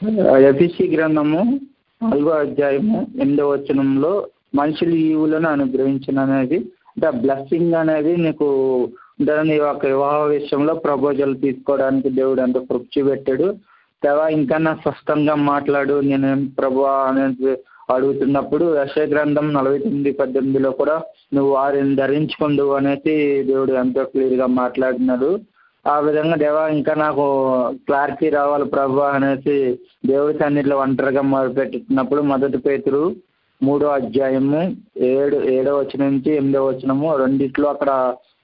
ఎఫిసి గ్రంథము నాలుగో అధ్యాయము ఎనిమిదో వచనంలో మనుషులు ఈవులను అనుగ్రహించిన అనేది అంటే బ్లెస్సింగ్ అనేది నీకు దాని యొక్క వివాహ విషయంలో ప్రపోజల్ తీసుకోవడానికి దేవుడు ఎంత కృషి పెట్టాడు దేవా ఇంకా నా స్పష్టంగా మాట్లాడు నేను ప్రభు అనేది అడుగుతున్నప్పుడు యశ గ్రంథం నలభై తొమ్మిది పద్దెనిమిదిలో కూడా నువ్వు వారిని ధరించుకుండు అనేసి దేవుడు ఎంతో క్లియర్గా మాట్లాడినాడు ఆ విధంగా దేవా ఇంకా నాకు క్లారిటీ రావాలి ప్రభు అనేసి దేవుడి సన్నిధిలో ఒంటరిగా మొదలుపెట్టినప్పుడు మొదటి పేతురు మూడో అధ్యాయము ఏడు ఏడో వచనం నుంచి ఎనిమిదో వచనము రెండిట్లో అక్కడ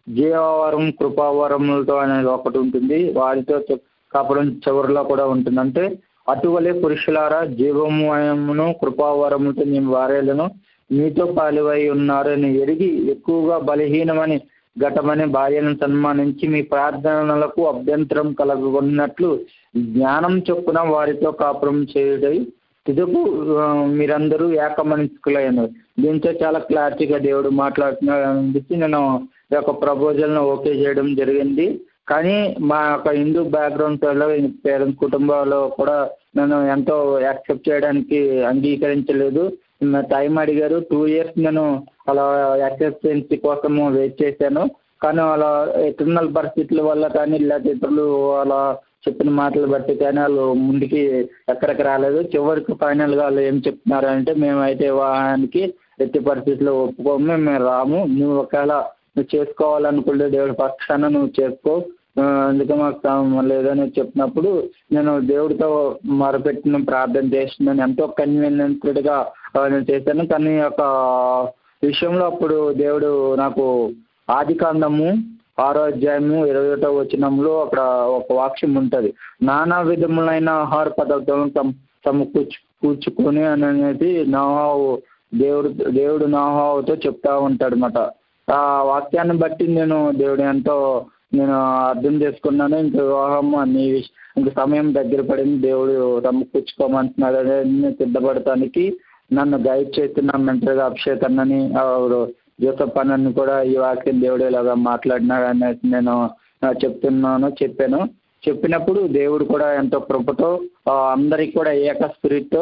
జీవవరం కృపావరములతో అనేది ఒకటి ఉంటుంది వారితో కాపురం చివరిలో కూడా ఉంటుంది అంటే అటువలే పురుషులారా జీవమయమును కృపావరములతో మేము వారేలను మీతో పాలివై ఉన్నారని ఎరిగి ఎక్కువగా బలహీనమని ఘటమని భార్యను సన్మానించి మీ ప్రార్థనలకు అభ్యంతరం కలగొన్నట్లు జ్ఞానం చొప్పున వారితో కాపురం చేయుటై ఇదుకు మీరందరూ ఏకమనిషుకులైనారు దీంతో చాలా క్లారిటీగా దేవుడు మాట్లాడుతున్నాడు అనిపించి నేను ఈ యొక్క ప్రపోజల్ను ఓకే చేయడం జరిగింది కానీ మా యొక్క హిందూ బ్యాక్గ్రౌండ్ పేరెంట్స్ కుటుంబంలో కూడా నన్ను ఎంతో యాక్సెప్ట్ చేయడానికి అంగీకరించలేదు టైం అడిగారు టూ ఇయర్స్ నేను అలా యాక్సెప్టెన్సీ కోసము వెయిట్ చేశాను కానీ అలా ఎటర్నల్ పరిస్థితుల వల్ల కానీ లేకపోతే ఇతరులు అలా చెప్పిన మాటలు బట్టి కానీ వాళ్ళు ముందుకి ఎక్కడికి రాలేదు చివరికి ఫైనల్గా వాళ్ళు ఏం చెప్తున్నారు అంటే మేమైతే వివాహానికి ఎట్టి పరిస్థితుల్లో ఒప్పుకోము మేము రాము నువ్వు ఒకవేళ నువ్వు చేసుకోవాలనుకుంటే దేవుడి పక్షాన నువ్వు చేసుకో అందుకే మాకు లేదని చెప్పినప్పుడు నేను దేవుడితో మొరపెట్టిన ప్రార్థన చేస్తున్నాను ఎంతో కన్వీనియంట్గా నేను చేశాను కానీ ఒక విషయంలో అప్పుడు దేవుడు నాకు ఆది కాండము ఆరో అధ్యాయము ఇరవై ఒకటో వచనంలో అక్కడ ఒక వాక్యం ఉంటుంది నానా విధములైన ఆహార పదార్థాలను తమ సమకూర్చు కూర్చుకొని అనేది నాహావు దేవుడు దేవుడు నాహావుతో చెప్తా ఉంటాడు అనమాట ఆ వాక్యాన్ని బట్టి నేను దేవుడు ఎంతో నేను అర్థం చేసుకున్నాను ఇంక వివాహం అన్ని ఇంక సమయం దగ్గర పడింది దేవుడు సమకూర్చుకోమంటున్నాడు అనేది సిద్ధపడటానికి నన్ను గైడ్ చేస్తున్న మెంటర్గా అభిషేక్ అన్నని జోసఫ్ అన్నని కూడా ఈ వాక్యం దేవుడు ఇలాగా మాట్లాడినాడు అనేసి నేను చెప్తున్నాను చెప్పాను చెప్పినప్పుడు దేవుడు కూడా ఎంతో కృపతో అందరికి కూడా ఏక స్పిరిట్తో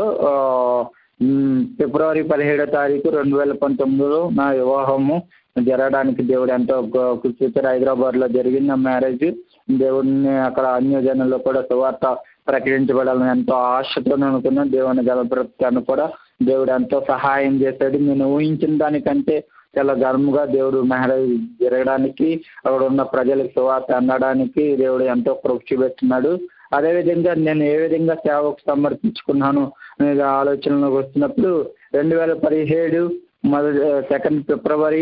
ఫిబ్రవరి పదిహేడో తారీఖు రెండు వేల పంతొమ్మిదిలో నా వివాహము జరగడానికి దేవుడు ఎంతో కృషి చేశారు హైదరాబాద్లో జరిగిన మ్యారేజ్ దేవుడిని అక్కడ అన్యజనుల్లో కూడా సువార్త ప్రకటించబడాలని ఎంతో ఆశతో అనుకున్నాను దేవుని గలబ్రతాన్ని కూడా దేవుడు ఎంతో సహాయం చేశాడు నేను ఊహించిన దానికంటే చాలా గర్వంగా దేవుడు మ్యారేజ్ జరగడానికి అక్కడ ఉన్న ప్రజలకు సువార్త అందడానికి దేవుడు ఎంతో కృషి పెట్టినాడు అదేవిధంగా నేను ఏ విధంగా సేవకు సమర్పించుకున్నాను అనే ఆలోచనలోకి వచ్చినప్పుడు రెండు వేల పదిహేడు మొదటి సెకండ్ ఫిబ్రవరి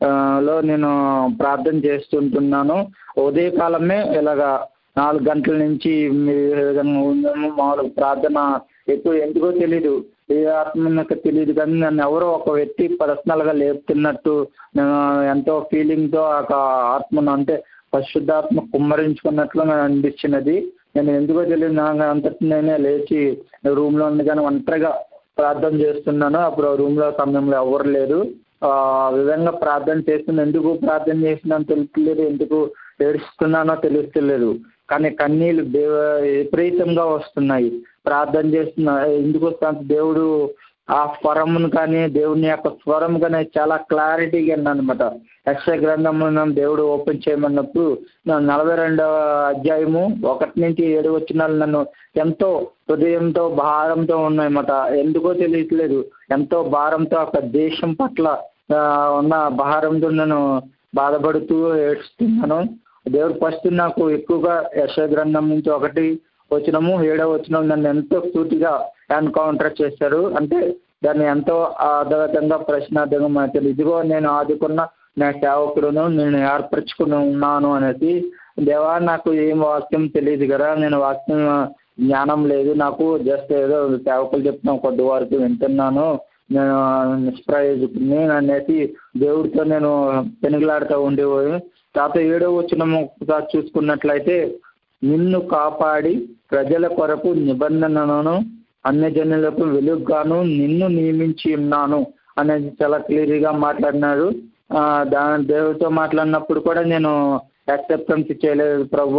లో నేను ప్రార్థన చేస్తుంటున్నాను ఉదయకాలమే ఇలాగా నాలుగు గంటల నుంచి ఏ విధంగా ఉందేమో మామూలుగా ప్రార్థన ఎక్కువ ఎందుకో తెలీదు ఏ ఆత్మ నాకు తెలియదు కానీ నన్ను ఎవరో ఒక వ్యక్తి పర్సనల్గా లేపుతున్నట్టు నేను ఎంతో ఫీలింగ్తో ఆ ఆత్మను అంటే పరిశుద్ధాత్మ కుమ్మరించుకున్నట్లు నాకు అనిపించినది నేను ఎందుకో తెలియదు నాకు అంతటి నేనే లేచి రూమ్లో ఉంది కానీ ఒంటరిగా ప్రార్థన చేస్తున్నాను అప్పుడు రూమ్లో సమయంలో ఎవరు లేరు ఆ విధంగా ప్రార్థన చేస్తున్న ఎందుకు ప్రార్థన చేస్తున్నానో తెలుస్తలేదు ఎందుకు ఏడుస్తున్నానో తెలుస్తలేదు కానీ కన్నీళ్ళు దేవ విపరీతంగా వస్తున్నాయి ప్రార్థన చేస్తున్నా ఎందుకు వస్తుంది దేవుడు ఆ స్వరమును కానీ దేవుని యొక్క స్వరం కానీ చాలా క్లారిటీగా అనమాట యక్ష గ్రంథంలో దేవుడు ఓపెన్ చేయమన్నప్పుడు నలభై రెండవ అధ్యాయము ఒకటి నుంచి ఏడు వచ్చిన నన్ను ఎంతో హృదయంతో భారంతో ఉన్నాయన్నమాట ఎందుకో తెలియట్లేదు ఎంతో భారంతో ఒక దేశం పట్ల ఉన్న భారంతో నేను బాధపడుతూ ఏడుస్తున్నాను దేవుడు ఫస్ట్ నాకు ఎక్కువగా యశ గ్రంథం నుంచి ఒకటి వచ్చినము ఏడవ వచ్చినం నన్ను ఎంతో సూటిగా ఎన్కౌంటర్ చేశారు అంటే దాన్ని ఎంతో అర్థవంతంగా ప్రశ్నార్థంగా మనకు ఇదిగో నేను ఆదుకున్న నా సేవకుడును నేను ఏర్పరచుకుని ఉన్నాను అనేసి దేవా నాకు ఏం వాక్యం తెలియదు కదా నేను వాక్యం జ్ఞానం లేదు నాకు జస్ట్ ఏదో సేవకులు చెప్తున్నా కొద్ది వరకు వింటున్నాను నేను నిష్ప్రయోజకుని అనేసి దేవుడితో నేను పెనుగులాడుతూ ఉండేవాడు తర్వాత ఏడో వచ్చిన ఒకసారి చూసుకున్నట్లయితే నిన్ను కాపాడి ప్రజల కొరకు నిబంధనలను అన్యజనులకు వెలుగుగాను నిన్ను నియమించి ఉన్నాను అనేది చాలా క్లియర్గా మాట్లాడినాడు దాని దేవుడితో మాట్లాడినప్పుడు కూడా నేను యాక్సెప్టెన్స్ చేయలేదు ప్రవ్వా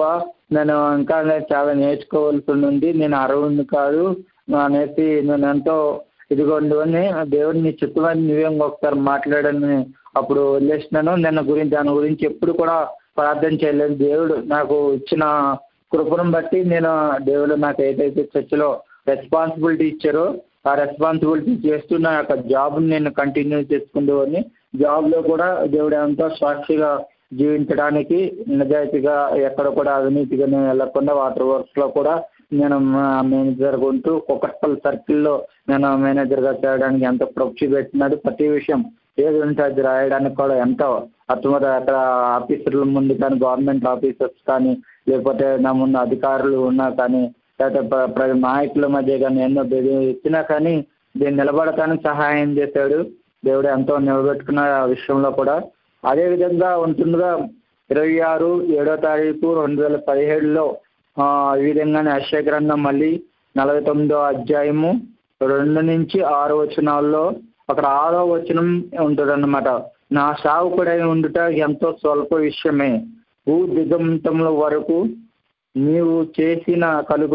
నేను ఇంకా నేను చాలా నేర్చుకోవాల్సి ఉంది నేను అరవుని కాదు అనేసి నేను ఎంతో ఇదిగోండి అని దేవుడు నీ చిత్తమని నువ్వే ఒకసారి మాట్లాడని అప్పుడు వదిలేసినాను నిన్న గురించి దాని గురించి ఎప్పుడు కూడా ప్రార్థన చేయలేదు దేవుడు నాకు ఇచ్చిన కృపను బట్టి నేను దేవుడు నాకు ఏదైతే చర్చిలో రెస్పాన్సిబిలిటీ ఇచ్చారో ఆ రెస్పాన్సిబిలిటీ చేస్తూ నా యొక్క జాబ్ని నేను కంటిన్యూ చేసుకుంటూని జాబ్లో కూడా దేవుడు ఎంతో సాక్షిగా జీవించడానికి నిజాయితీగా ఎక్కడ కూడా అవినీతిగా నేను వెళ్ళకుండా వాటర్ వర్క్స్లో కూడా నేను మేనేజర్ ఉంటూ కుక్కట్పల్లి సర్కిల్లో నేను మేనేజర్గా చేయడానికి ఎంతో ప్రొక్సి పెట్టినాడు ప్రతి విషయం ఏది ఉంటే అది రాయడానికి కూడా ఎంతో అర్థమవుతుంది అక్కడ ఆఫీసర్ల ముందు కానీ గవర్నమెంట్ ఆఫీసర్స్ కానీ లేకపోతే నా ముందు అధికారులు ఉన్నా కానీ లేకపోతే నాయకుల మధ్య కానీ ఎన్నో ఇచ్చినా కానీ దీన్ని నిలబడటానికి సహాయం చేశాడు దేవుడు ఎంతో నిలబెట్టుకున్న ఆ విషయంలో కూడా అదేవిధంగా ఉంటుండగా ఇరవై ఆరు ఏడో తారీఖు రెండు వేల పదిహేడులో ఈ విధంగానే అక్షయ గ్రంథం మళ్ళీ నలభై తొమ్మిదో అధ్యాయము రెండు నుంచి ఆరు వచనాల్లో అక్కడ ఆరో వచనం ఉంటుంది అన్నమాట నా సావుకుడై ఉండుట ఎంతో స్వల్ప విషయమే భూ దిగంతముల వరకు నీవు చేసిన కలుగ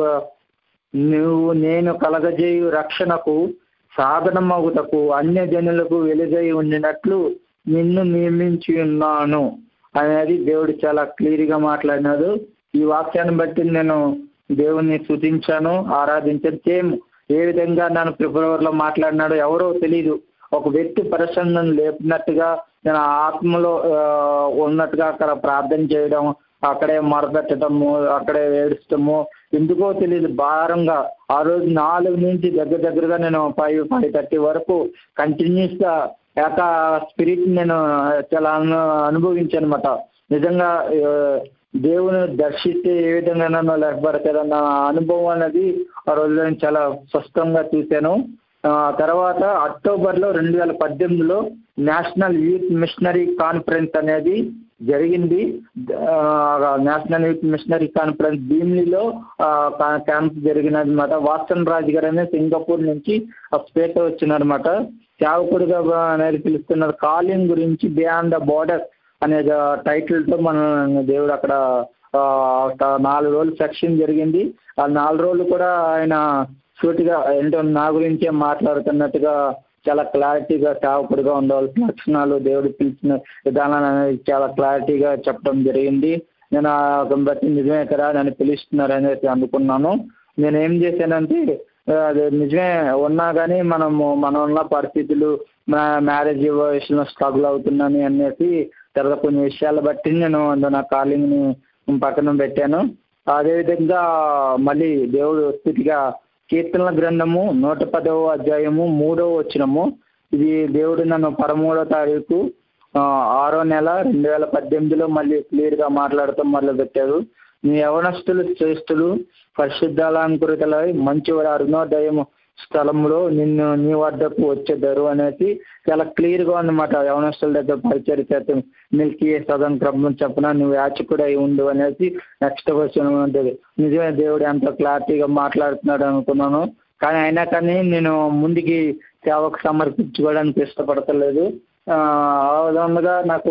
నువ్వు నేను కలగజేయు రక్షణకు సాధనమగుటకు అన్య జనులకు వెలుగై ఉండినట్లు నిన్ను నియమించి ఉన్నాను అనేది దేవుడు చాలా క్లియర్గా మాట్లాడినాడు ఈ వాక్యాన్ని బట్టి నేను దేవుణ్ణి స్థుతించాను ఆరాధించాను సేమ్ ఏ విధంగా నన్ను ఫిబ్రవరిలో మాట్లాడినాడో ఎవరో తెలియదు ఒక వ్యక్తి పరిశ్రమను లేపినట్టుగా నేను ఆత్మలో ఉన్నట్టుగా అక్కడ ప్రార్థన చేయడం అక్కడే మొరపెట్టడము అక్కడే ఏడుస్తాము ఎందుకో తెలియదు భారంగా ఆ రోజు నాలుగు నుంచి దగ్గర దగ్గరగా నేను ఫైవ్ ఫైవ్ థర్టీ వరకు కంటిన్యూస్గా ఏక స్పిరిట్ నేను చాలా అను అనుభవించాను అనమాట నిజంగా దేవుని దర్శిస్తే ఏ విధంగా నన్ను లేకపోతే అనుభవం అనేది ఆ రోజు నేను చాలా స్పష్టంగా చూశాను తర్వాత అక్టోబర్లో రెండు వేల పద్దెనిమిదిలో నేషనల్ యూత్ మిషనరీ కాన్ఫరెన్స్ అనేది జరిగింది నేషనల్ యూత్ మిషనరీ కాన్ఫరెన్స్ భీమిలిలో క్యాంప్ జరిగినది అనమాట వాస్తన్ రాజు గారు అనేది సింగపూర్ నుంచి ఆ స్పీకర్ వచ్చినారనమాట సేవకుడిగా అనేది పిలుస్తున్నారు కాలింగ్ గురించి బియాండ్ ద బార్డర్ అనే టైటిల్తో మన దేవుడు అక్కడ నాలుగు రోజులు సెక్షన్ జరిగింది ఆ నాలుగు రోజులు కూడా ఆయన సూటిగా ఏంటో నా గురించే మాట్లాడుతున్నట్టుగా చాలా క్లారిటీగా సేవకుడిగా ఉండవలసిన లక్షణాలు దేవుడు పిలిచిన విధానాలు అనేది చాలా క్లారిటీగా చెప్పడం జరిగింది నేను ఆ బట్టి నిజమే కదా నన్ను పిలుస్తున్నారు అనేది అనుకున్నాను నేను ఏం చేశానంటే అది నిజమే ఉన్నా కానీ మనము మనం ఉన్న పరిస్థితులు మ్యారేజ్ విషయంలో స్ట్రగుల్ అవుతున్నాను అనేసి తర్వాత కొన్ని విషయాలు బట్టి నేను నా కాలింగ్ని పక్కన పెట్టాను అదేవిధంగా మళ్ళీ దేవుడు స్థితిగా కీర్తనల గ్రంథము నూట పదవ అధ్యాయము మూడవ వచ్చినము ఇది దేవుడు నన్ను పదమూడో తారీఖు ఆరో నెల రెండు వేల పద్దెనిమిదిలో మళ్ళీ క్లియర్గా మాట్లాడటం మొదలుపెట్టారు నీ యవనస్తులు శ్రేష్ఠులు పరిశుద్ధాలంకృతులై మంచి అరుణోదయం స్థలంలో నిన్ను నీ వద్దకు వచ్చేదారు అనేసి చాలా క్లియర్గా ఉందన్నమాట యవనస్తుల దగ్గర పరిచయం చేస్తాం మిల్కీ సదన్ క్రమం చెప్పిన నువ్వు యాచకుడై ఉండు అనేసి నెక్స్ట్ క్వశ్చన్ ఉంటుంది నిజమే దేవుడు ఎంత క్లారిటీగా మాట్లాడుతున్నాడు అనుకున్నాను కానీ అయినా కానీ నేను ముందుకి సేవకు సమర్పించుకోవడానికి ఇష్టపడతలేదు ఆ విధంగా నాకు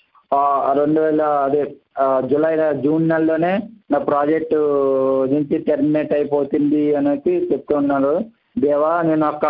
రెండు వేల అదే జూలై జూన్ నెలలోనే నా ప్రాజెక్టు నుంచి టెర్మినేట్ అయిపోతుంది అనేసి చెప్తున్నారు దేవా నేను ఒక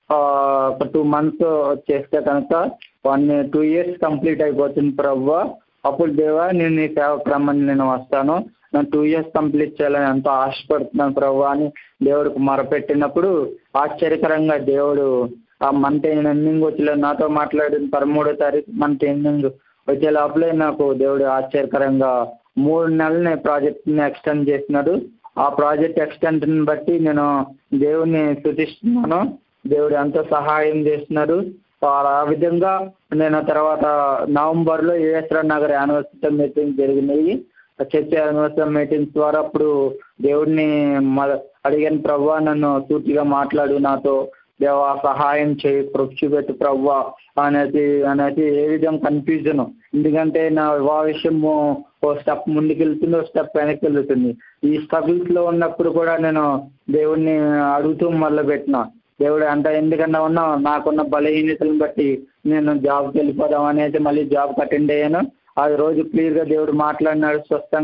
ఒక టూ మంత్స్ చేస్తే కనుక వన్ టూ ఇయర్స్ కంప్లీట్ అయిపోతుంది ప్రభు అప్పుడు దేవా నేను నీ సేవకు రమ్మని నేను వస్తాను నేను టూ ఇయర్స్ కంప్లీట్ చేయాలని ఎంతో ఆశపడుతున్నాను ప్రభు అని దేవుడికి మొరపెట్టినప్పుడు ఆశ్చర్యకరంగా దేవుడు ఆ మంత్ ఎండింగ్ వచ్చే నాతో మాట్లాడిన పదమూడో తారీఖు మంత్ ఎండింగ్ వచ్చే లోపలే నాకు దేవుడు ఆశ్చర్యకరంగా మూడు నెలలని ప్రాజెక్ట్ని ఎక్స్టెండ్ చేసినాడు ఆ ప్రాజెక్ట్ ఎక్స్టెంట్ని బట్టి నేను దేవుడిని స్థుతిస్తున్నాను దేవుడు ఎంతో సహాయం చేస్తున్నారు ఆ విధంగా నేను తర్వాత నవంబర్లో యుఎస్ఆర్ నగర్ యానివర్సరీ మీటింగ్ జరిగినాయి చర్చ యానివర్సరీ మీటింగ్స్ ద్వారా అప్పుడు దేవుడిని అడిగాను ప్రభు నన్ను సూటిగా మాట్లాడు నాతో దేవా సహాయం చేయి ప్రొక్షి పెట్టు ప్రవ్వా అనేది అనేది ఏ విధంగా కన్ఫ్యూజన్ ఎందుకంటే నా వివాహ విషయము ఓ స్టెప్ ముందుకు వెళ్తుంది ఓ స్టెప్ వెనక్కి వెళ్తుంది ఈ స్ట్రగుల్స్లో ఉన్నప్పుడు కూడా నేను దేవుడిని అడుగుతూ మొదలుపెట్టిన దేవుడు అంత ఎందుకన్నా ఉన్నా నాకున్న బలహీనతలను బట్టి నేను జాబ్కి వెళ్ళిపోదాం అనేది మళ్ళీ జాబ్కి అటెండ్ అయ్యాను ఆ రోజు క్లియర్గా దేవుడు మాట్లాడినాడు స్పష్టంగా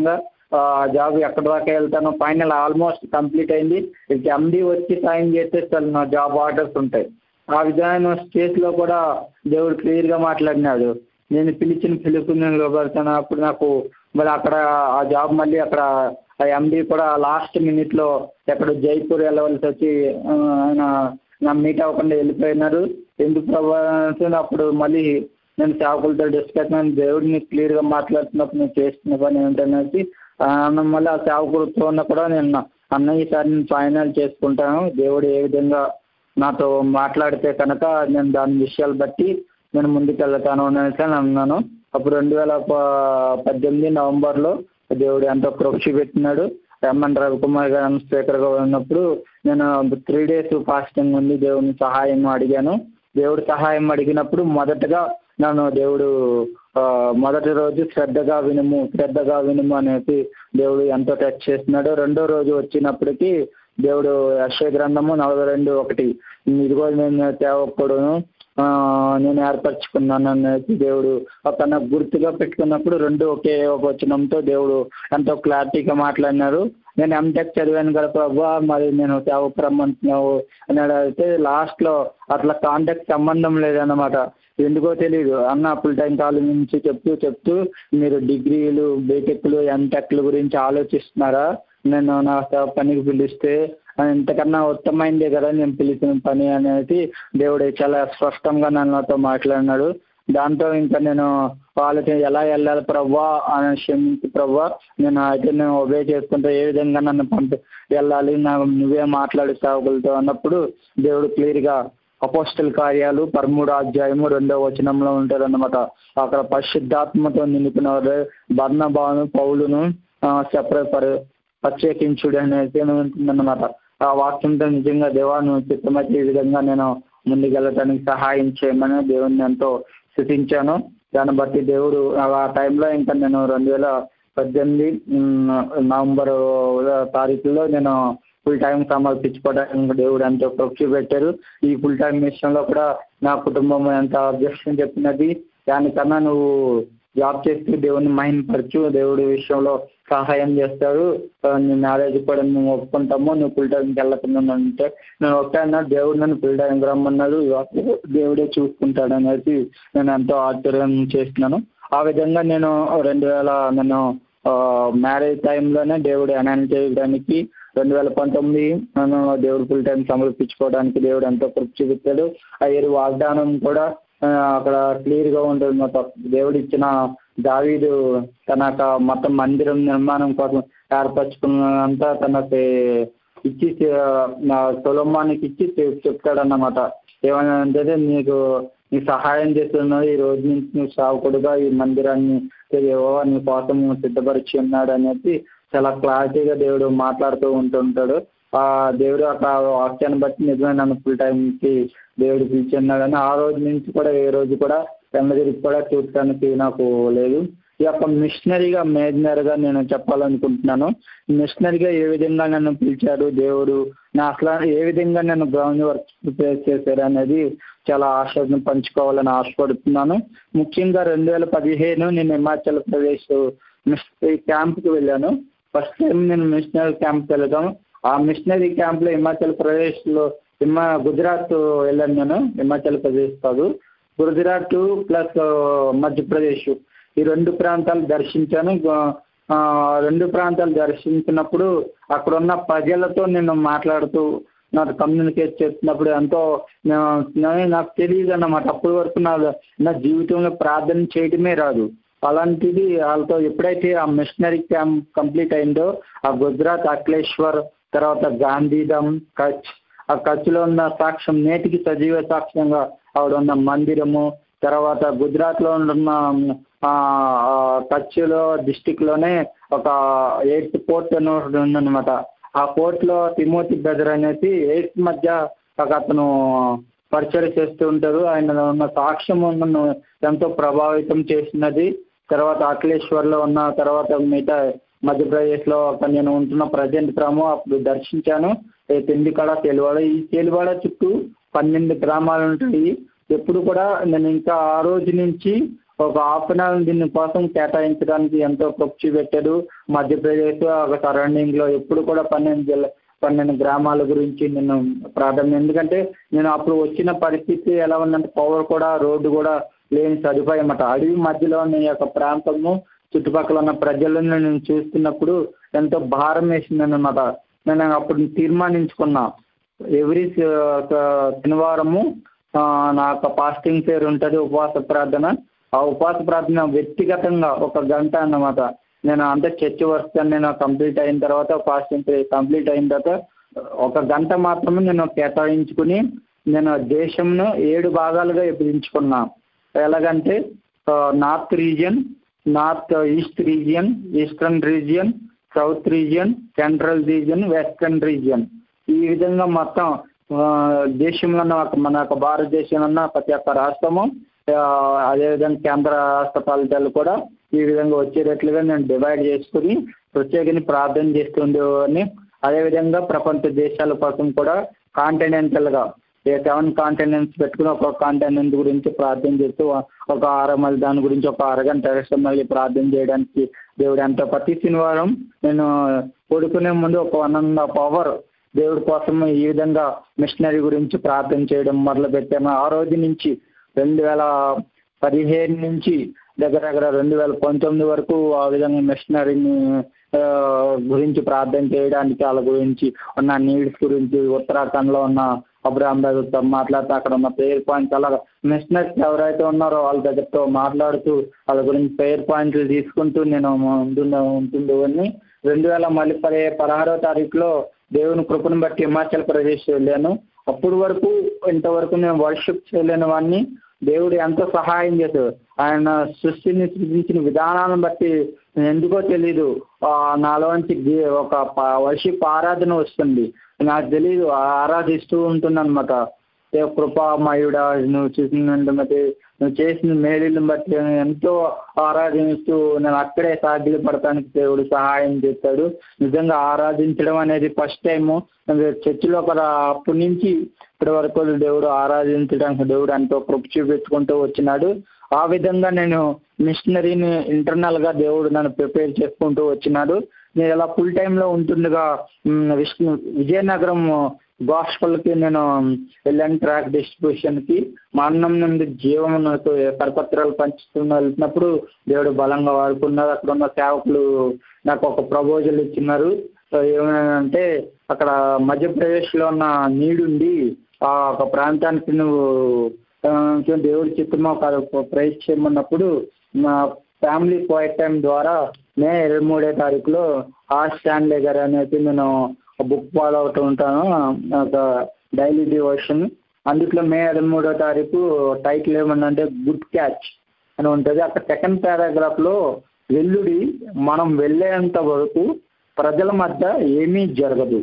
ఆ జాబ్ ఎక్కడి దాకా వెళ్తాను ఫైనల్ ఆల్మోస్ట్ కంప్లీట్ అయింది ఇక ఎండి వచ్చి సైన్ చేస్తే చాలు నా జాబ్ ఆర్డర్స్ ఉంటాయి ఆ విధమైన స్టేజ్లో కూడా దేవుడు క్లియర్గా మాట్లాడినాడు నేను పిలిచిన పిలుపు నేను లోబడతాను అప్పుడు నాకు మరి అక్కడ ఆ జాబ్ మళ్ళీ అక్కడ ఆ ఎండి కూడా లాస్ట్ మినిట్లో ఎక్కడ జైపూర్ వెళ్ళవలసి వచ్చి ఆ, ఆయన నా మీట్ అవ్వకుండా వెళ్ళిపోయినారు ఎందుకు ప్రభా అంటే అప్పుడు మళ్ళీ నేను సేవకులతో డిస్కషన్ దేవుడిని క్లియర్గా మాట్లాడుతున్నప్పుడు నేను చేస్తున్న పని ఏంటనేసి ఆ, మళ్ళీ ఆ సేవకులతో ఉన్న కూడా నేను అన్న ఈసారి నేను ఫైనల్ చేసుకుంటాను దేవుడు ఏ విధంగా నాతో మాట్లాడితే కనుక నేను దాని విషయాలు బట్టి నేను ముందుకు వెళ్తాను అనేసి అని అన్నాను అప్పుడు రెండు వేల ప- పద్దెనిమిది నవంబర్లో దేవుడు ఎంతో కృషి పెట్టినాడు ఎంఎన్ రవికుమార్ గారు స్పీకర్గా ఉన్నప్పుడు నేను త్రీ డేస్ ఫాస్టింగ్ ఉండి దేవుని సహాయం అడిగాను దేవుడు సహాయం అడిగినప్పుడు మొదటగా నన్ను దేవుడు ఆ, మొదటి రోజు శ్రద్ధగా వినుము శ్రద్ధగా వినుము అనేసి దేవుడు ఎంతో టచ్ చేస్తున్నాడు రెండో రోజు వచ్చినప్పటికీ దేవుడు యశ్వ గ్రంథము నలభై రెండు ఒకటి ఇదిగో నేను తేవకూడను ఆ, నేను ఏర్పరచుకున్నాను అనేసి దేవుడు తన గుర్తుగా పెట్టుకున్నప్పుడు రెండు ఒకే ఒక వచనంతో దేవుడు ఎంతో క్లారిటీగా మాట్లాడినారు నేను ఎంటెక్ చదివాను కదా ప్రభా మరి నేను సేవకు రమ్మంటున్నావు అని అడిగితే లాస్ట్లో అట్లా కాంటాక్ట్ సంబంధం లేదన్నమాట ఎందుకో తెలియదు అన్న ఫుల్ టైం కాలేజ్ నుంచి చెప్తూ చెప్తూ మీరు డిగ్రీలు బీటెక్లు ఎంటెక్ల గురించి ఆలోచిస్తున్నారా నేను నా సేవ పనికి పిలిస్తే ఇంతకన్నా ఉత్తమైందే కదా నేను పిలిచిన పని అనేది దేవుడు చాలా స్పష్టంగా నన్నతో మాట్లాడినాడు దాంతో ఇంకా నేను వాళ్ళకి ఎలా వెళ్ళాలి ప్రవ్వా అని క్షమించి ప్రవ్వా నేను అయితే నేను ఒబే చేసుకుంటే ఏ విధంగా నన్ను పంపి వెళ్ళాలి నాకు నువ్వే మాట్లాడి సేవకులతో అన్నప్పుడు దేవుడు క్లియర్గా అపోస్టల్ కార్యాలు పదమూడు అధ్యాయము రెండో వచనంలో ఉంటారన్నమాట అక్కడ పరిశుద్ధాత్మతో నింపుకున్న వారు బర్ణబాను పౌలును సెపరేట్ ప్రత్యేకించుడు అనేది ఉంటుందన్నమాట ఆ వాక్యంతో నిజంగా దేవా నువ్వు చిత్తమతి ఈ విధంగా నేను ముందుకెళ్ళటానికి సహాయం చేయమని దేవుణ్ణి ఎంతో స్థుతించాను దాన్ని బట్టి దేవుడు ఆ టైంలో ఇంకా నేను రెండు వేల పద్దెనిమిది ఉమ్, నవంబర్ తారీఖులో నేను ఫుల్ టైం సమర్పించుకోవడానికి దేవుడు ఎంతో కృషి పెట్టారు ఈ ఫుల్ టైం విషయంలో కూడా నా కుటుంబం ఎంత అబ్జెక్షన్ చెప్పినది దానికన్నా నువ్వు జాబ్ చేస్తూ దేవుని మహిమపరచు దేవుడి విషయంలో సహాయం చేస్తాడు ఆ, నీ మ్యారేజ్ కూడా మేము ఒప్పుకుంటాము నువ్వు ఫుల్ టైంకి వెళ్ళకుండా అంటే నేను ఒకే అన్నా దేవుడు నన్ను ఫుల్ టైంకి రమ్మన్నాడు దేవుడే చూసుకుంటాడు అనేది నేను ఎంతో ఆశ్చర్యం చేస్తున్నాను ఆ విధంగా నేను రెండు వేల నేను మ్యారేజ్ టైంలోనే దేవుడు అనౌన్స్ చేయడానికి రెండు వేల పంతొమ్మిది నన్ను దేవుడు ఫుల్ టైం సమర్పించుకోవడానికి దేవుడు ఎంతో కృషి చూపించాడు ఆ ఏడు వాగ్దానం కూడా ఆ, అక్కడ క్లియర్గా ఉంటుంది మొత్తం దేవుడు ఇచ్చిన దావీదు తన యొక్క మొత్తం మందిరం నిర్మాణం కోసం ఏర్పరచుకున్నంతా తనకి ఇచ్చి నా సొలమ్మానికి ఇచ్చి చెప్- చెప్తాడన్నమాట ఏమని అంటే నీకు నీ సహాయం చేస్తున్నాడు ఈ రోజు నుంచి నువ్వు సావుకుడుగా ఈ మందిరాన్ని యెహోవా నీ కోసం సిద్ధపరిచి ఉన్నాడు అనేది చాలా క్లారిటీగా దేవుడు మాట్లాడుతూ ఉంటుంటాడు ఆ దేవుడు ఆ వాక్యాన్ని బట్టి నిజమే నన్ను ఫుల్ టైంకి దేవుడు పిలిచి ఉన్నాడని ఆ రోజు నుంచి కూడా ఏ రోజు కూడా తిరిగి కూడా చూడటానికి నాకు లేదు ఈ యొక్క మిషనరీగా మేజనర్గా నేను చెప్పాలనుకుంటున్నాను మిషనరీగా ఏ విధంగా నన్ను పిలిచాడు దేవుడు నా అసలు ఏ విధంగా నన్ను గ్రౌండ్ వర్క్ ప్రిపేర్ చేశారు అనేది చాలా ఆశను పంచుకోవాలని ఆశపడుతున్నాను ముఖ్యంగా రెండు వేల పదిహేను నేను హిమాచల్ ప్రదేశ్ మిషనరీ క్యాంప్కి వెళ్ళాను ఫస్ట్ టైం నేను మిషనరీ క్యాంప్కి వెళ్ళడం ఆ మిషనరీ క్యాంప్లో హిమాచల్ ప్రదేశ్లో హిమా గుజరాత్ వెళ్ళాను నేను హిమాచల్ ప్రదేశ్ కాదు గుజరాత్ ప్లస్ మధ్యప్రదేశ్ ఈ రెండు ప్రాంతాలు దర్శించాను ఆ, రెండు ప్రాంతాలు దర్శించినప్పుడు అక్కడ ఉన్న ప్రజలతో నేను మాట్లాడుతూ నాకు కమ్యూనికేట్ చేస్తున్నప్పుడు ఎంతో నా- నా- నాకు తెలియదు అన్నమాట అప్పటి వరకు నా నా జీవితంలో ప్రార్థన చేయడమే రాదు అలాంటిది వాళ్ళతో ఎప్పుడైతే ఆ మిషనరీ క్యాంప్ కంప్లీట్ అయిందో ఆ గుజరాత్ అఖిలేశ్వర్ తర్వాత గాంధీధామ్ కచ్ ఆ కచ్లో ఉన్న సాక్ష్యం నేటికి సజీవ సాక్ష్యంగా ఆవిడ ఉన్న మందిరము తర్వాత గుజరాత్లో ఉన్న ఆ, ఆ, కచ్లో డిస్టిక్లోనే ఒక ఎయిత్ పోర్ట్ అని ఒకటి ఉందన్నమాట ఆ పోర్ట్లో తిమోతి బ్రదర్ అనేసి ఎయిత్ మధ్య ఒక అతను పరిచయం చేస్తూ ఉంటారు ఆయన ఉన్న సాక్ష్యం నన్ను ఎంతో ప్రభావితం చేసినది తర్వాత అఖిలేశ్వర్లో ఉన్న తర్వాత మిగతా మధ్యప్రదేశ్లో ఒక నేను ఉంటున్న ప్రజెంట్ గ్రామం అప్పుడు దర్శించాను ఈ తిండికాడ తేలివాడ ఈ తేలివాడ చుట్టూ పన్నెండు గ్రామాలు ఉంటాయి ఎప్పుడు కూడా నేను ఇంకా ఆ రోజు నుంచి ఒక హాఫ్ అన్ అవర్ దీని కోసం కేటాయించడానికి ఎంతో ఖర్చు పెట్టారు మధ్యప్రదేశ్ ఒక సరౌండింగ్లో ఎప్పుడు కూడా పన్నెండు జిల్లా పన్నెండు గ్రామాల గురించి నేను ప్రాధాన్యం ఎందుకంటే నేను అప్పుడు వచ్చిన పరిస్థితి ఎలా ఉందంటే పవర్ కూడా రోడ్డు కూడా లేని సదుపాయం అన్నమాట అడవి మధ్యలో ఉన్న ఈ యొక్క ప్రాంతము చుట్టుపక్కల ఉన్న ప్రజలను నేను చూస్తున్నప్పుడు ఎంతో భారం వేసింది అన్నమాట నేను అప్పుడు తీర్మానించుకున్నా ఎవ్రీ శనివారము ఆ, నా యొక్క పాస్టింగ్ పేరు ఉంటుంది ఉపవాస ప్రార్థన ఆ ఉపవాస ప్రార్థన వ్యక్తిగతంగా ఒక గంట అన్నమాట నేను అంటే చర్చ్ వర్క్ నేను కంప్లీట్ అయిన తర్వాత ఫాస్టింగ్ కంప్లీట్ అయిన తర్వాత ఒక గంట మాత్రమే నేను కేటాయించుకుని నేను దేశంను ఏడు భాగాలుగా విభజించుకున్నా ఎలాగంటే north region north east region eastern region south region central region western region ఈ విధంగా మొత్తం ఆ, దేశంలో ఉన్న ఒక- మన యొక్క భారతదేశంలో ఉన్న ప్రతి ఒక్క రాష్ట్రము ఆ, అదేవిధంగా కేంద్ర రాష్ట్ర ఫలితాలు కూడా ఈ విధంగా వచ్చేటట్లుగా నేను డివైడ్ చేసుకుని ప్రత్యేకంగా ప్రార్థన చేస్తుండేవాడిని అదేవిధంగా ప్రపంచ దేశాల కోసం కూడా కాంటినెంటల్గా ఏ సెవెన్ కాంటినెంట్స్ పెట్టుకుని ఒక్కొక్క కాంటినెంట్ గురించి ప్రార్థన చేస్తూ ఒక ఆరు మళ్ళీ దాని గురించి ఒక అరగంట ఎక్స్ట్రా మళ్ళీ ప్రార్థన చేయడానికి దేవుడు ఎంత ప్రతి శనివారం నేను పడుకునే ముందు ఒక వన్ అండ్ హాఫ్ అవర్ దేవుడి కోసం ఈ విధంగా మిషనరీ గురించి ప్రార్థన చేయడం మొదలు పెట్టాను ఆ రోజు నుంచి రెండు వేల పదిహేను నుంచి దగ్గర దగ్గర రెండు వేల పంతొమ్మిది వరకు ఆ విధంగా మిషనరీని ఆ, గురించి ప్రార్థన చేయడానికి వాళ్ళ గురించి ఉన్న నీడ్స్ గురించి ఉత్తరాఖండ్లో ఉన్న అబ్రాహం దగ్గరతో మాట్లాడుతూ అక్కడ ఉన్న ప్రేయర్ పాయింట్స్ అలాగా మిషనరీస్ ఎవరైతే ఉన్నారో వాళ్ళ దగ్గరతో మాట్లాడుతూ వాళ్ళ గురించి ప్రేయర్ పాయింట్లు తీసుకుంటూ నేను ఉంటుండే ఉంటుండేవాడిని రెండు వేల మళ్ళీ పది పదహారో తారీఖులో దేవుని కృపను బట్టి హిమాచల్ ప్రదేశ్ వెళ్ళాను అప్పుడు వరకు ఇంతవరకు నేను వర్షిప్ చేయలేని వాడిని దేవుడు ఎంతో సహాయం చేశాడు ఆయన సృష్టిని సృష్టించిన విధానాలను బట్టి ఎందుకో తెలీదు ఆ, నాలోంచి గే- ఒక వర్షిప్ ఆరాధన వస్తుంది నాకు తెలీదు ఆ ఆరాధిస్తూ ఉంటుంది అనమాట కృపామయుడా నువ్వు చూసిన బట్టి నువ్వు చేసిన మేలుని బట్టి నేను ఎంతో ఆరాధిస్తూ నేను అక్కడే సాధ్య పడటానికి దేవుడు సహాయం చేస్తాడు నిజంగా ఆరాధించడం అనేది ఫస్ట్ టైము చర్చిలో ఒక అప్పటి నుంచి ఇప్పటి వరకు దేవుడు ఆరాధించడానికి దేవుడు ఎంతో కృప చూపించుకుంటూ వచ్చినాడు ఆ విధంగా నేను మిషనరీని ఇంటర్నల్గా దేవుడు నన్ను ప్రిపేర్ చేసుకుంటూ వచ్చినాడు నేను ఇలా ఫుల్ టైంలో ఉంటుండగా మ్, విష్ణు విజయనగరం గాస్పల్కి నేను వెళ్ళాను ట్రాక్ డిస్ట్రిబ్యూషన్కి మరణం నుండి జీవం నాకు కరపత్రాలు పంచుతున్న వెళ్తున్నప్పుడు దేవుడు బలంగా వాడుకున్నారు అక్కడ ఉన్న సేవకులు నాకు ఒక ప్రపోజల్ ఇచ్చినారు సో ఏమంటే అక్కడ మధ్యప్రదేశ్లో ఉన్న నీడుండి ఆ ఒక ప్రాంతానికి నువ్వు ఆ, కొంచెం దేవుడి చిత్తమో కాదు ప్రైజ్ చేయమన్నప్పుడు మా ఫ్యామిలీ పోయట్ టైం ద్వారా మే ఇరవై మూడో తారీఖులో ఆ స్టాన్లే గారు అనేది నేను బుక్ ఫాలో అవుతూ ఉంటాను ఒక డైలీ డివోషన్ అందుట్లో మే ఇరవై మూడో తారీఖు టైటిల్ ఏమన్నంటే గుడ్ క్యాచ్ అని ఉంటుంది అక్కడ సెకండ్ పారాగ్రాఫ్లో వెల్లుడి మనం వెళ్ళేంత వరకు ప్రజల మధ్య ఏమీ జరగదు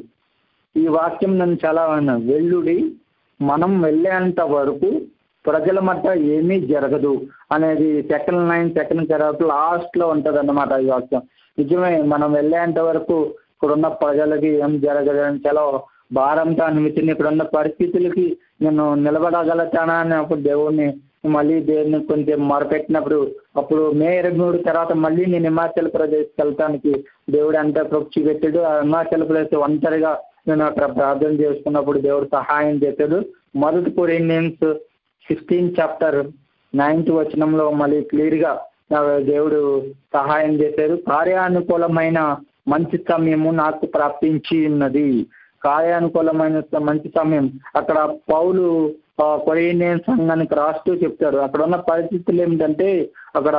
ఈ వాక్యం నన్ను చాలా విన్నాను. వెల్లుడి మనం వెళ్ళేంత వరకు ప్రజల మధ్య ఏమీ జరగదు అనేది సెకండ్ లైన్ సెకండ్ పారాగ్రాఫ్ లాస్ట్లో ఉంటుంది అన్నమాట ఈ వాక్యం నిజమే మనం వెళ్ళేంత వరకు ఇక్కడున్న ప్రజలకి ఏం జరగదు అని చాలా భారంతో అనిపించింది ఇక్కడున్న పరిస్థితులకి నేను నిలబడగలుగుతానా అని అప్పుడు దేవుడిని మళ్ళీ దేవుడిని కొంచెం మొరపెట్టినప్పుడు అప్పుడు మే ఇరవై మూడు తర్వాత మళ్ళీ నేను హిమాచల్ ప్రదేశ్కి వెళ్తానికి దేవుడు ఎంత కృషి పెట్టాడు ఆ హిమాచల్ ప్రదేశ్ ఒంటరిగా నేను అక్కడ ప్రార్థన చేసుకున్నప్పుడు దేవుడు సహాయం చేశాడు మొదటి కొరిండియన్స్ సిక్స్టీన్ చాప్టర్ నైన్త్ వచనంలో మళ్ళీ క్లియర్గా దేవుడు సహాయం చేశారు కార్యానుకూలమైన మంచి సమయము నాకు ప్రాప్తించి ఉన్నది కార్యానుకూలమైన స- మంచి సమయం అక్కడ పౌలు ఆ, కొరియనియన్ సంఘానికి రాస్తూ చెప్తారు అక్కడ ఉన్న పరిస్థితులు ఏమిటంటే అక్కడ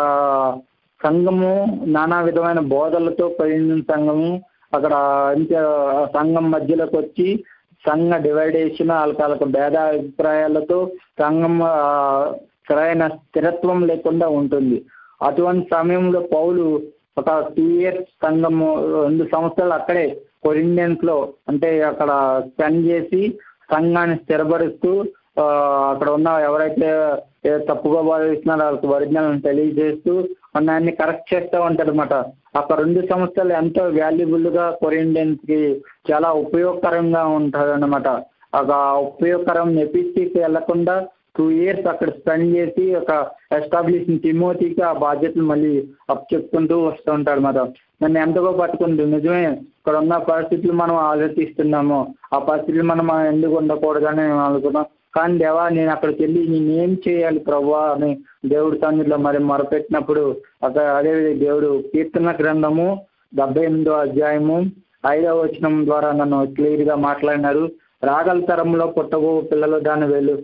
సంఘము నానా విధమైన బోధలతో కొరియనియన్ సంఘము అక్కడ ఇంకా సంఘం మధ్యలోకి వచ్చి సంఘ డివైడేషన్ వాళ్ళకి వాళ్ళకి భేదాభిప్రాయాలతో సంఘం ఆ, సరైన స్థిరత్వం లేకుండా ఉంటుంది అటువంటి సమయంలో పౌలు ఒక టూ ఇయర్స్ సంఘము రెండు సంవత్సరాలు అక్కడే కొరిండియన్స్లో అంటే అక్కడ స్పెండ్ చేసి సంఘాన్ని స్థిరపరుస్తూ ఆ, అక్కడ ఉన్న ఎవరైతే ఏ తప్పుగా భావిస్తున్నారో వాళ్ళకి ఒరిజినల్ తెలియజేస్తూ అన్ని కరెక్ట్ చేస్తూ ఉంటాడు అనమాట అక్కడ రెండు సంవత్సరాలు ఎంతో వాల్యుబుల్గా కొరిండియన్స్కి చాలా ఉపయోగకరంగా ఉంటుంది అనమాట ఒక ఉపయోగకరం ఎపిస్టీకి వెళ్లకుండా టూ ఇయర్స్ అక్కడ స్పెండ్ చేసి ఒక ఎస్టాబ్లిష్ తిమోతికి ఆ బాధ్యతలు మళ్ళీ అప్ చెప్పుకుంటూ వస్తూ ఉంటాడు మాట నన్ను ఎంతగా పట్టుకుంది నిజమే ఇక్కడ ఉన్న పరిస్థితులు మనం ఆలోచిస్తున్నాము ఆ పరిస్థితులు మనం ఎందుకు ఉండకూడదని నేను అనుకున్నాం కానీ దేవా నేను అక్కడికి వెళ్ళి నేనేం చేయాలి ప్రభా అని దేవుడి సన్నిధిలో మరి మొరపెట్టినప్పుడు అక్కడ అదే దేవుడు కీర్తన గ్రంథము డెబ్బై ఎనిమిదో అధ్యాయము ఐదవ వచనం ద్వారా నన్ను క్లియర్గా మాట్లాడినారు రాగల తరంలో పుట్టబో పిల్లలు దాన్ని వెళ్ళు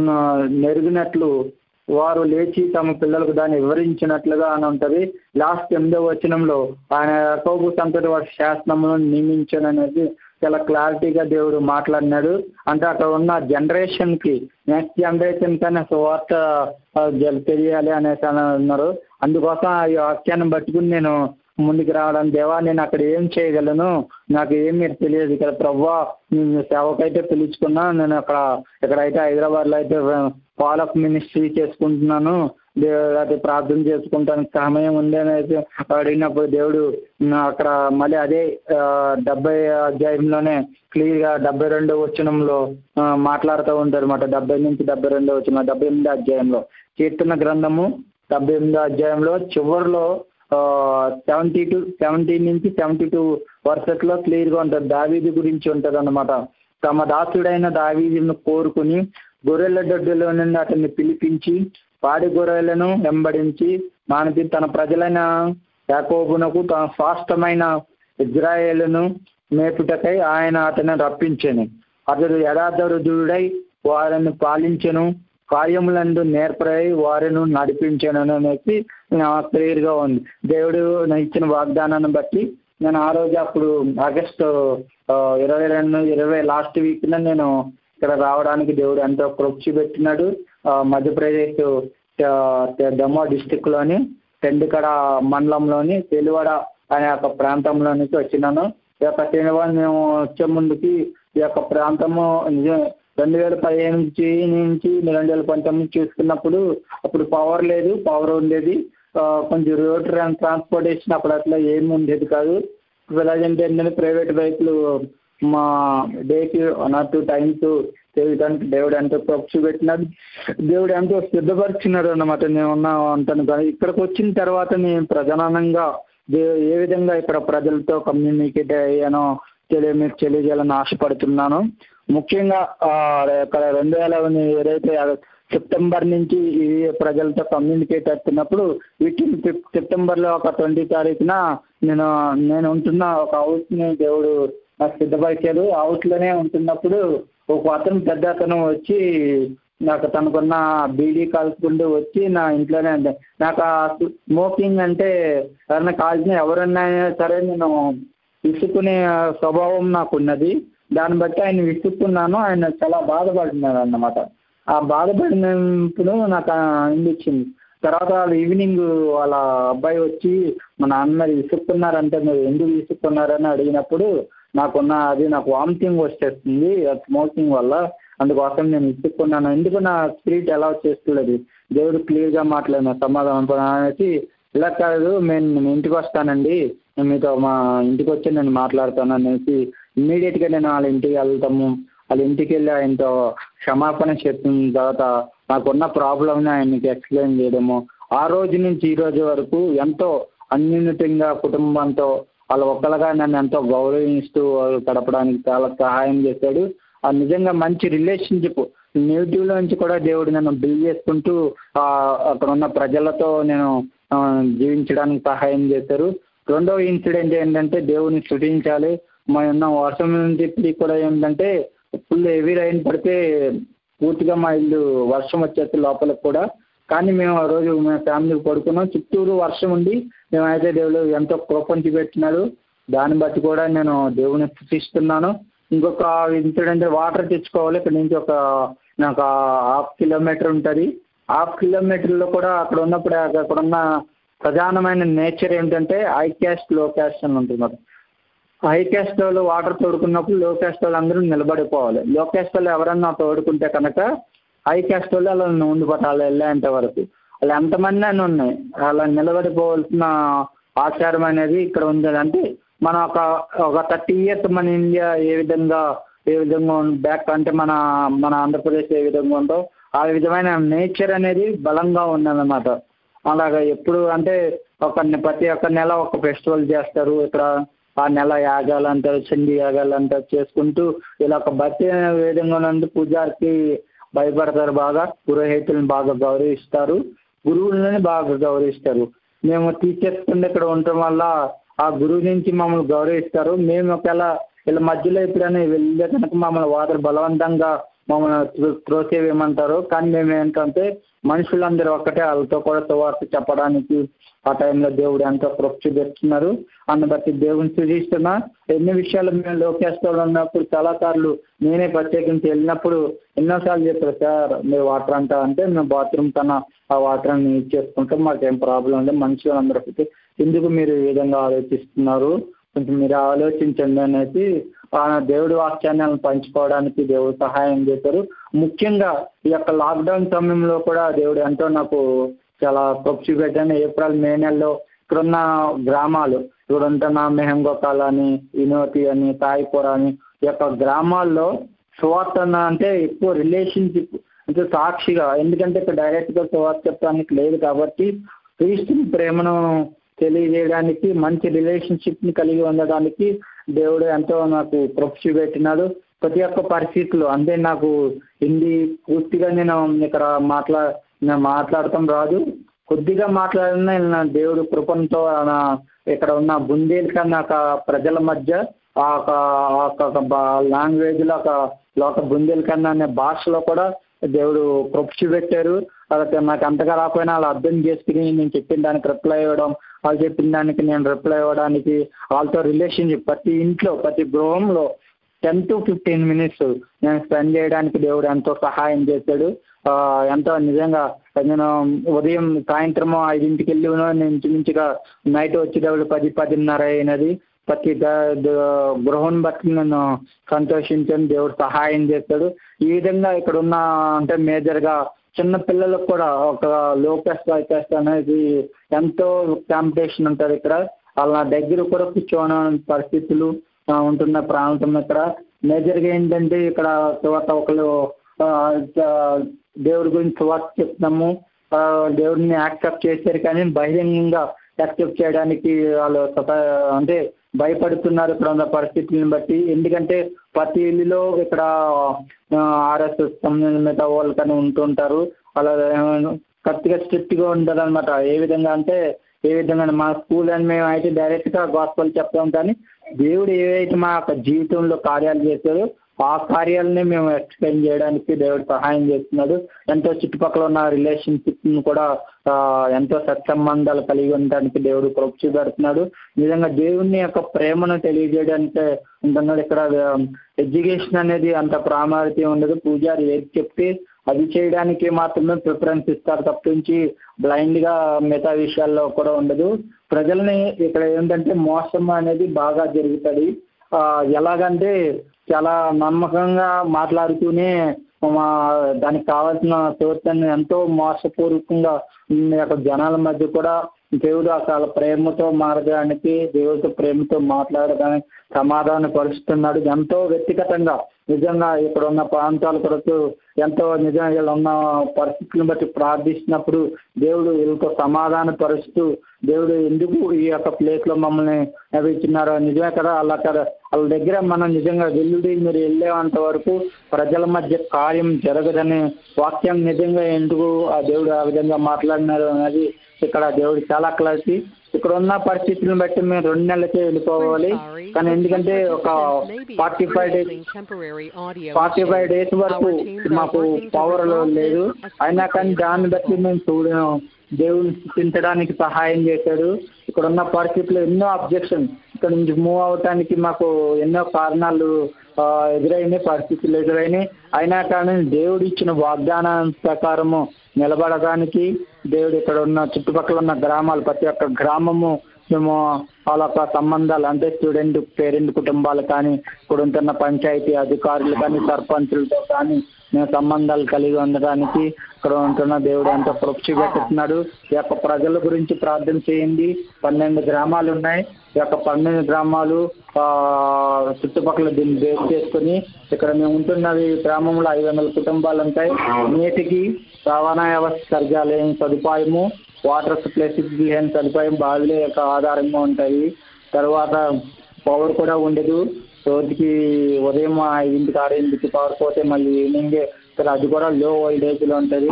నెరిగినట్లు వారు లేచి తమ పిల్లలకు దాన్ని వివరించినట్లుగా అని ఉంటుంది లాస్ట్ ఎనిమిదో వచనంలో ఆయన యాకోబు సంతటి వారి శాసనములను నియమించాననేది చాలా క్లారిటీగా దేవుడు మాట్లాడినాడు అంటే అక్కడ ఉన్న జనరేషన్కి నెక్స్ట్ జనరేషన్ కన్నా సువార్త తెలియాలి అనేసి అని అన్నారు అందుకోసం ఈ వాక్యాన్ని పట్టుకుని నేను ముందుకు రావడం దేవా నేను అక్కడ ఏం చేయగలను నాకు ఏం మీరు తెలియదు ఇక్కడ ప్రవ్వా నేను సేవకైతే పిలుచుకున్నా నేను అక్కడ ఎక్కడైతే హైదరాబాద్లో అయితే ఫాలోఅప్ మినిస్ట్రీ చేసుకుంటున్నాను అది ప్రార్థన చేసుకుంటానికి సమయం ఉంది అనేది అడిగినప్పుడు దేవుడు అక్కడ మళ్ళీ అదే డెబ్బై అధ్యాయంలోనే క్లియర్గా డెబ్బై రెండో వచనంలో మాట్లాడుతూ ఉంటారు అనమాట డెబ్బై నుంచి డెబ్బై రెండో వచ్చిన డెబ్బై ఎనిమిదో అధ్యాయంలో కీర్తన గ్రంథము డెబ్బై ఎనిమిదో అధ్యాయంలో చివరిలో సెవెంటీ టూ సెవెంటీ నుంచి సెవెంటీ టూ వర్సెస్లో క్లియర్గా ఉంటుంది దావీది గురించి ఉంటుంది అన్నమాట తమ దాసుడైన దావీదిని కోరుకుని గొర్రెల దొడ్డులో నుండి అతన్ని పిలిపించి పాడి గొర్రెలను వెంబడించి మానసి తన ప్రజలైన యాకోబునకు తన స్వాస్థమైన ఇజ్రాయేలును మేపుటకై ఆయన అతన్ని రప్పించెను అతడు యథార్థరుదుడై వారిని పాలించెను కార్యములందు నేర్పరై వారిని నడిపించాను అనేసి క్లియర్గా ఉంది దేవుడు ఇచ్చిన వాగ్దానాన్ని బట్టి నేను ఆ రోజు అప్పుడు ఆగస్టు ఇరవై రెండు ఇరవై లాస్ట్ వీక్న నేను ఇక్కడ రావడానికి దేవుడు ఎంతో కృషి పెట్టినాడు మధ్యప్రదేశ్ దమ్మా డిస్టిక్లోని టెండుకడ మండలంలోని తెలివాడ అనే ఒక ప్రాంతంలో నుంచి వచ్చినాను ఈ యొక్క శనివారం మేము వచ్చే ముందుకి ఈ యొక్క ప్రాంతము రెండు వేల పదిహేను నుంచి నుంచి రెండు వేల పంతొమ్మిది చూసుకున్నప్పుడు అప్పుడు పవర్ లేదు పవర్ ఉండేది కొంచెం రోడ్ ట్రాన్స్పోర్టేషన్ అప్పుడు అట్లా ఏమి ఉండేది కాదు ప్రజెంట్ ఏంటంటే ప్రైవేట్ బైకులు మా డేకి వన్ ఆర్ టూ టైమ్స్ చేయడానికి దేవుడు ఎంతో పక్షి పెట్టినాడు దేవుడు ఎంతో సిద్ధపరిచినాడు అన్నమాట నేను ఉన్నా అంటాను కానీ ఇక్కడికి వచ్చిన తర్వాత నేను ప్రధానంగా ఏ విధంగా ఇక్కడ ప్రజలతో కమ్యూనికేట్ అయ్యానో తెలియ మీకు తెలియజేయాలని ఆశపడుతున్నాను ముఖ్యంగా ఇక్కడ రెండు వేల ఏదైతే సెప్టెంబర్ నుంచి ఈ ప్రజలతో కమ్యూనికేట్ అవుతున్నప్పుడు వీటిని సెప్టెంబర్లో ఒక ట్వంటీ తారీఖున నేను నేను ఉంటున్న ఒక హౌస్ని దేవుడు నాకు సిద్ధపరిచాడు హౌస్లోనే ఉంటున్నప్పుడు ఒక అతను పెద్ద అతను వచ్చి నాకు తనకున్న బీడీ కాల్చుకుంటూ వచ్చి నా ఇంట్లోనే అంటే నాకు ఆ స్మోకింగ్ అంటే ఎవరైనా కాల్చిన ఎవరన్నా సరే నేను విసుక్కునే స్వభావం నాకు ఉన్నది దాన్ని బట్టి ఆయన విసుక్కున్నాను ఆయన చాలా బాధపడుతున్నారు అన్నమాట ఆ బాధపడినప్పుడు నాకు అనిపించింది తర్వాత వాళ్ళు ఈవినింగ్ వాళ్ళ అబ్బాయి వచ్చి మా నాన్న మరి విసుక్కున్నారంటే మీరు ఎందుకు విసుక్కున్నారని అడిగినప్పుడు నాకున్న అది నాకు వామిటింగ్ వచ్చేస్తుంది స్మోకింగ్ వల్ల అందుకోసం నేను విసుక్కున్నాను ఎందుకు నా స్పిరిట్ ఎలా చేస్తున్నది దేవుడు క్లియర్గా మాట్లాడిన సమాధానం అనేసి ఇలా కాదు నేను మీ ఇంటికి వస్తానండి నేను మీతో మా ఇంటికి వచ్చి నేను మాట్లాడతాను అనేసి ఇమ్మీడియట్గా నేను వాళ్ళ ఇంటికి వెళ్తాము వాళ్ళ ఇంటికి వెళ్ళి ఆయనతో క్షమాపణ చెప్పిన తర్వాత నాకున్న ప్రాబ్లమ్ని ఆయనకి ఎక్స్ప్లెయిన్ చేయడము ఆ రోజు నుంచి ఈ రోజు వరకు ఎంతో అన్యూన్యతంగా కుటుంబంతో వాళ్ళ ఒక్కలుగా నన్ను ఎంతో గౌరవిస్తూ గడపడానికి చాలా సహాయం చేశాడు ఆ నిజంగా మంచి రిలేషన్షిప్ నెగిటివ్లో నుంచి కూడా దేవుడు నన్ను బిల్డ్ చేసుకుంటూ అక్కడ ఉన్న ప్రజలతో నేను జీవించడానికి సహాయం చేశారు రెండవ ఇన్సిడెంట్ ఏంటంటే దేవుని స్థుతించాలి మా ఉన్న వర్షం నుంచి ఇప్పటికి కూడా ఏంటంటే ఫుల్ హెవీ రైన్ పడితే పూర్తిగా మా ఇల్లు వర్షం వచ్చేది లోపలికి కూడా కానీ మేము ఆ రోజు మేము ఫ్యామిలీకి పడుకున్నాం చుట్టూరు వర్షం ఉండి మేమైతే దేవుడు ఎంతో కృపంచి పెట్టినాడు దాన్ని బట్టి కూడా నేను దేవుని స్థుతిస్తున్నాను ఇంకొక ఇన్సిడెంట్ వాటర్ తెచ్చుకోవాలి ఇక్కడ నుంచి ఒక నాకు హాఫ్ కిలోమీటర్ ఉంటుంది హాఫ్ కిలోమీటర్లో కూడా అక్కడ ఉన్నప్పుడు అక్కడ ఉన్న ప్రధానమైన నేచర్ ఏంటంటే హై క్యాస్ట్ లో క్యాస్ట్ అని ఉంటుంది హై క్యాస్ట్ వాళ్ళు వాటర్ తోడుకున్నప్పుడు లో క్యాస్ట్ వాళ్ళు అందరూ నిలబడిపోవాలి లో క్యాస్ట్ వాళ్ళు ఎవరన్నా తోడుకుంటే కనుక హై క్యాస్ట్ వాళ్ళు అలా ఉండిపోతారు వెళ్ళేంత వరకు అలా ఎంతమంది అని ఉన్నాయి అలా నిలబడిపోవాల్సిన ఆచారం అనేది ఇక్కడ ఉంది అంటే మన ఒక ఒక థర్టీ ఇయర్స్ మన ఇండియా ఏ విధంగా ఏ విధంగా బ్యాక్ అంటే మన మన ఆంధ్రప్రదేశ్ ఏ విధంగా ఉందో ఆ విధమైన నేచర్ అనేది బలంగా ఉన్నదన్నమాట అలాగా ఎప్పుడు అంటే ఒక ప్రతి ఒక్క నెల ఒక ఫెస్టివల్ చేస్తారు ఇక్కడ ఆ నెల యాగాలు అంటారు చండీ యాగాలు అంటారు చేసుకుంటూ ఇలా ఒక భక్తి అనే విధంగా నుండి పూజారికి భయపడతారు బాగా పురోహితులను బాగా గౌరవిస్తారు గురువులని బాగా గౌరవిస్తారు మేము టీచర్స్ కింద ఇక్కడ ఉండటం వల్ల ఆ గురువు నుంచి మమ్మల్ని గౌరవిస్తారు మేము ఒకవేళ వీళ్ళ మధ్యలో ఎప్పుడైనా వెళ్తే కనుక మమ్మల్ని వాటర్ బలవంతంగా మమ్మల్ని త్రోసేవేయమంటారు కానీ మేము ఏంటంటే మనుషులందరూ ఒక్కటే వాళ్ళతో కూడా సువార్త చెప్పడానికి ఆ టైంలో దేవుడు ఎంతో కృప చూపిస్తున్నారు అందుని బట్టి దేవుని సూచిస్తున్నా ఎన్ని విషయాలు మేము లోకేశ్తో ఉన్నప్పుడు చాలాసార్లు నేనే ప్రత్యేకించి వెళ్ళినప్పుడు ఎన్నోసార్లు చెప్పారు సార్ మీరు వాటర్ అంటా అంటే మేము బాత్రూమ్ కన్నా ఆ వాటర్ అని చేసుకుంటాం మాకేం ప్రాబ్లం లేదు మనుషులు అందరికీ ఎందుకు మీరు ఈ విధంగా ఆలోచిస్తున్నారు కొంచెం మీరు ఆలోచించండి అనేసి ఆ దేవుడి వాక్యాన్ని పంచుకోవడానికి దేవుడు సహాయం చేశారు ముఖ్యంగా ఈ యొక్క లాక్డౌన్ సమయంలో కూడా దేవుడు ఎంతో నాకు చాలా పక్షి పెట్టాను ఏప్రిల్ మే నెలలో ఇక్కడున్న గ్రామాలు ఇక్కడ ఉంటున్న మెహంగోకాల్ అని వినోతి అని తాయిపూర్ అని ఈ యొక్క గ్రామాల్లో సువార్తన అంటే ఎక్కువ రిలేషన్షిప్ అంటే సాక్షిగా ఎందుకంటే ఇక్కడ డైరెక్ట్గా సువార్త చెప్పడానికి లేదు కాబట్టి క్రీస్తుని ప్రేమను తెలియజేయడానికి మంచి రిలేషన్షిప్ని కలిగి ఉండడానికి దేవుడు ఎంతో నాకు ప్రొఫ్షి పెట్టినాడు ప్రతి ఒక్క పరిస్థితుల్లో అంటే నాకు హిందీ పూర్తిగా నేను ఇక్కడ మాట్లా నేను మాట్లాడటం రాదు కొద్దిగా మాట్లాడినా నా దేవుడు కృపంతో నా ఇక్కడ ఉన్న బుందేల్ఖండ్ ఒక ప్రజల మధ్య ఆ ఒక లాంగ్వేజ్లో ఒక లోక బుందేల్ఖండ్ అనే భాషలో కూడా దేవుడు ప్రొఫ్షి పెట్టారు అలాగే నాకు అంతగా రాకపోయినా వాళ్ళు అర్థం చేసుకుని నేను చెప్పిన దానికి రిప్లై ఇవ్వడం వాళ్ళు చెప్పిన దానికి నేను రిప్లై ఇవ్వడానికి వాళ్ళతో రిలేషన్షిప్ ప్రతి ఇంట్లో ప్రతి గృహంలో టెన్ టు ఫిఫ్టీన్ మినిట్స్ నేను స్పెండ్ చేయడానికి దేవుడు ఎంతో సహాయం చేశాడు ఎంతో నిజంగా నేను ఉదయం సాయంత్రం ఐదింటికి వెళ్ళి నేను ఇంచుమించుగా నైట్ వచ్చేటప్పుడు పది పదిన్నర అయినది ప్రతి గృహం బట్టి నేను సంతోషించాను దేవుడు సహాయం చేస్తాడు ఈ విధంగా ఇక్కడ ఉన్న అంటే మేజర్గా చిన్న పిల్లలకు కూడా ఒక లోకస్ వైకస్ అనేది ఎంతో కాంపిటీషన్ ఉంటుంది ఇక్కడ వాళ్ళ దగ్గర కూడా కూర్చోని పరిస్థితులు ఉంటున్న ప్రాంతం ఇక్కడ మేజర్గా ఏంటంటే ఇక్కడ తర్వాత ఒకళ్ళు దేవుడి గురించి సువార్త చెప్తున్నాము దేవుడిని యాక్సెప్ట్ చేశారు కానీ బహిరంగంగా యాక్సెప్ట్ చేయడానికి వాళ్ళు అంటే భయపడుతున్నారు ఇక్కడ ఉన్న పరిస్థితులను బట్టి ఎందుకంటే ప్రతి ఇల్లులో ఇక్కడ ఆర్ఎస్ఎస్ సంబంధిత వాళ్ళు కానీ ఉంటుంటారు అలా కరెక్ట్గా స్ట్రిక్ట్గా ఉంటుంది అనమాట ఏ విధంగా అంటే ఏ విధంగా మా స్కూల్ అని మేము అయితే డైరెక్ట్గా గాస్పల్ చెప్తాం కానీ దేవుడు ఏవైతే మా యొక్క జీవితంలో కార్యాలు చేశారో ఆ కార్యాలని మేము ఎక్స్ప్లెయిన్ చేయడానికి దేవుడు సహాయం చేస్తున్నాడు ఎంతో చుట్టుపక్కల ఉన్న రిలేషన్షిప్ని కూడా ఎంతో సత్సంబంధాలు కలిగి ఉండడానికి దేవుడు కృప చూపెడుతున్నాడు నిజంగా దేవుని యొక్క ప్రేమను తెలియజేయడానికి ఉంటున్నాడు ఇక్కడ ఎడ్యుకేషన్ అనేది అంత ప్రామాణిత్యం ఉండదు పూజారి ఏది చెప్తే అది చేయడానికి మాత్రమే ప్రిఫరెన్స్ ఇస్తారు తప్పించి బ్లైండ్గా మిగతా విషయాల్లో కూడా ఉండదు ప్రజల్ని ఇక్కడ ఏంటంటే మోసం అనేది బాగా జరుగుతుంది ఎలాగంటే చాలా నమ్మకంగా మాట్లాడుతూనే మా దానికి కావాల్సిన సోర్సన్ని ఎంతో మోసపూర్వకంగా యొక్క జనాల మధ్య కూడా దేవుడు అసలు ప్రేమతో మారడానికి దేవుడితో ప్రేమతో మాట్లాడడానికి సమాధాన పరుస్తున్నాడు ఎంతో వ్యక్తిగతంగా నిజంగా ఇక్కడ ఉన్న ప్రాంతాల కొరకు ఎంతో నిజంగా వీళ్ళు ఉన్న పరిస్థితులను బట్టి ప్రార్థిస్తున్నప్పుడు దేవుడు వీళ్ళతో సమాధాన పరుస్తూ దేవుడు ఎందుకు ఈ యొక్క ప్లేస్లో మమ్మల్ని నవ్వించున్నారో నిజమే కదా అలా కదా వాళ్ళ దగ్గర మనం నిజంగా వెల్లుడి మీరు వెళ్ళేంత వరకు ప్రజల మధ్య కార్యం జరగదని వాక్యం నిజంగా ఎందుకు ఆ దేవుడు ఆ విధంగా మాట్లాడినారు అనేది ఇక్కడ దేవుడు చాలా క్లారిటీ ఇక్కడ ఉన్న పరిస్థితులను బట్టి మేము రెండు నెలలకే వెళ్ళిపోవాలి కానీ ఎందుకంటే ఒక forty five days forty five days వరకు మాకు పవర్ లేదు అయినా కానీ దాన్ని బట్టి మేము చూడను దేవుని స్థితించడానికి సహాయం చేశాడు ఇక్కడ ఉన్న పరిస్థితులు ఎన్నో అబ్జెక్షన్ ఇక్కడ నుంచి మూవ్ అవటానికి మాకు ఎన్నో కారణాలు ఎదురైనాయి పరిస్థితులు ఎదురైనాయి అయినా కానీ దేవుడు ఇచ్చిన వాగ్దానం ప్రకారము నిలబడడానికి దేవుడు ఇక్కడ ఉన్న చుట్టుపక్కల ఉన్న గ్రామాలు ప్రతి ఒక్క గ్రామము మేము వాళ్ళ యొక్క సంబంధాలు అంటే స్టూడెంట్ పేరెంట్ కుటుంబాలు కానీ ఇక్కడ ఉంటున్న పంచాయతీ అధికారులు కానీ సర్పంచులతో కానీ మేము సంబంధాలు కలిగి ఉండడానికి ఇక్కడ ఉంటున్న దేవుడు ఎంతో కృషి పెట్టుతున్నాడు ఈ యొక్క ప్రజల గురించి ప్రార్థన చేయండి పన్నెండు గ్రామాలు ఉన్నాయి ఈ యొక్క పన్నెండు గ్రామాలు ఆ, చుట్టుపక్కల దీన్ని బేస్ చేసుకుని ఇక్కడ మేము ఉంటున్నది గ్రామంలో ఐదు వందల కుటుంబాలు ఉంటాయి నీటికి రవాణా వ్యవస్థ సరిగా లేని సదుపాయము వాటర్ సప్లైకి లేని సదుపాయం బావిల యొక్క ఆధారంగా ఉంటాయి తర్వాత పవర్ కూడా ఉండదు రోజుకి ఉదయం ఐదింటికి ఆరింటికి పవర్ పోతే మళ్ళీ ఈవినింగ్ ఇక్కడ అది కూడా లో వోల్టేజ్లో ఉంటుంది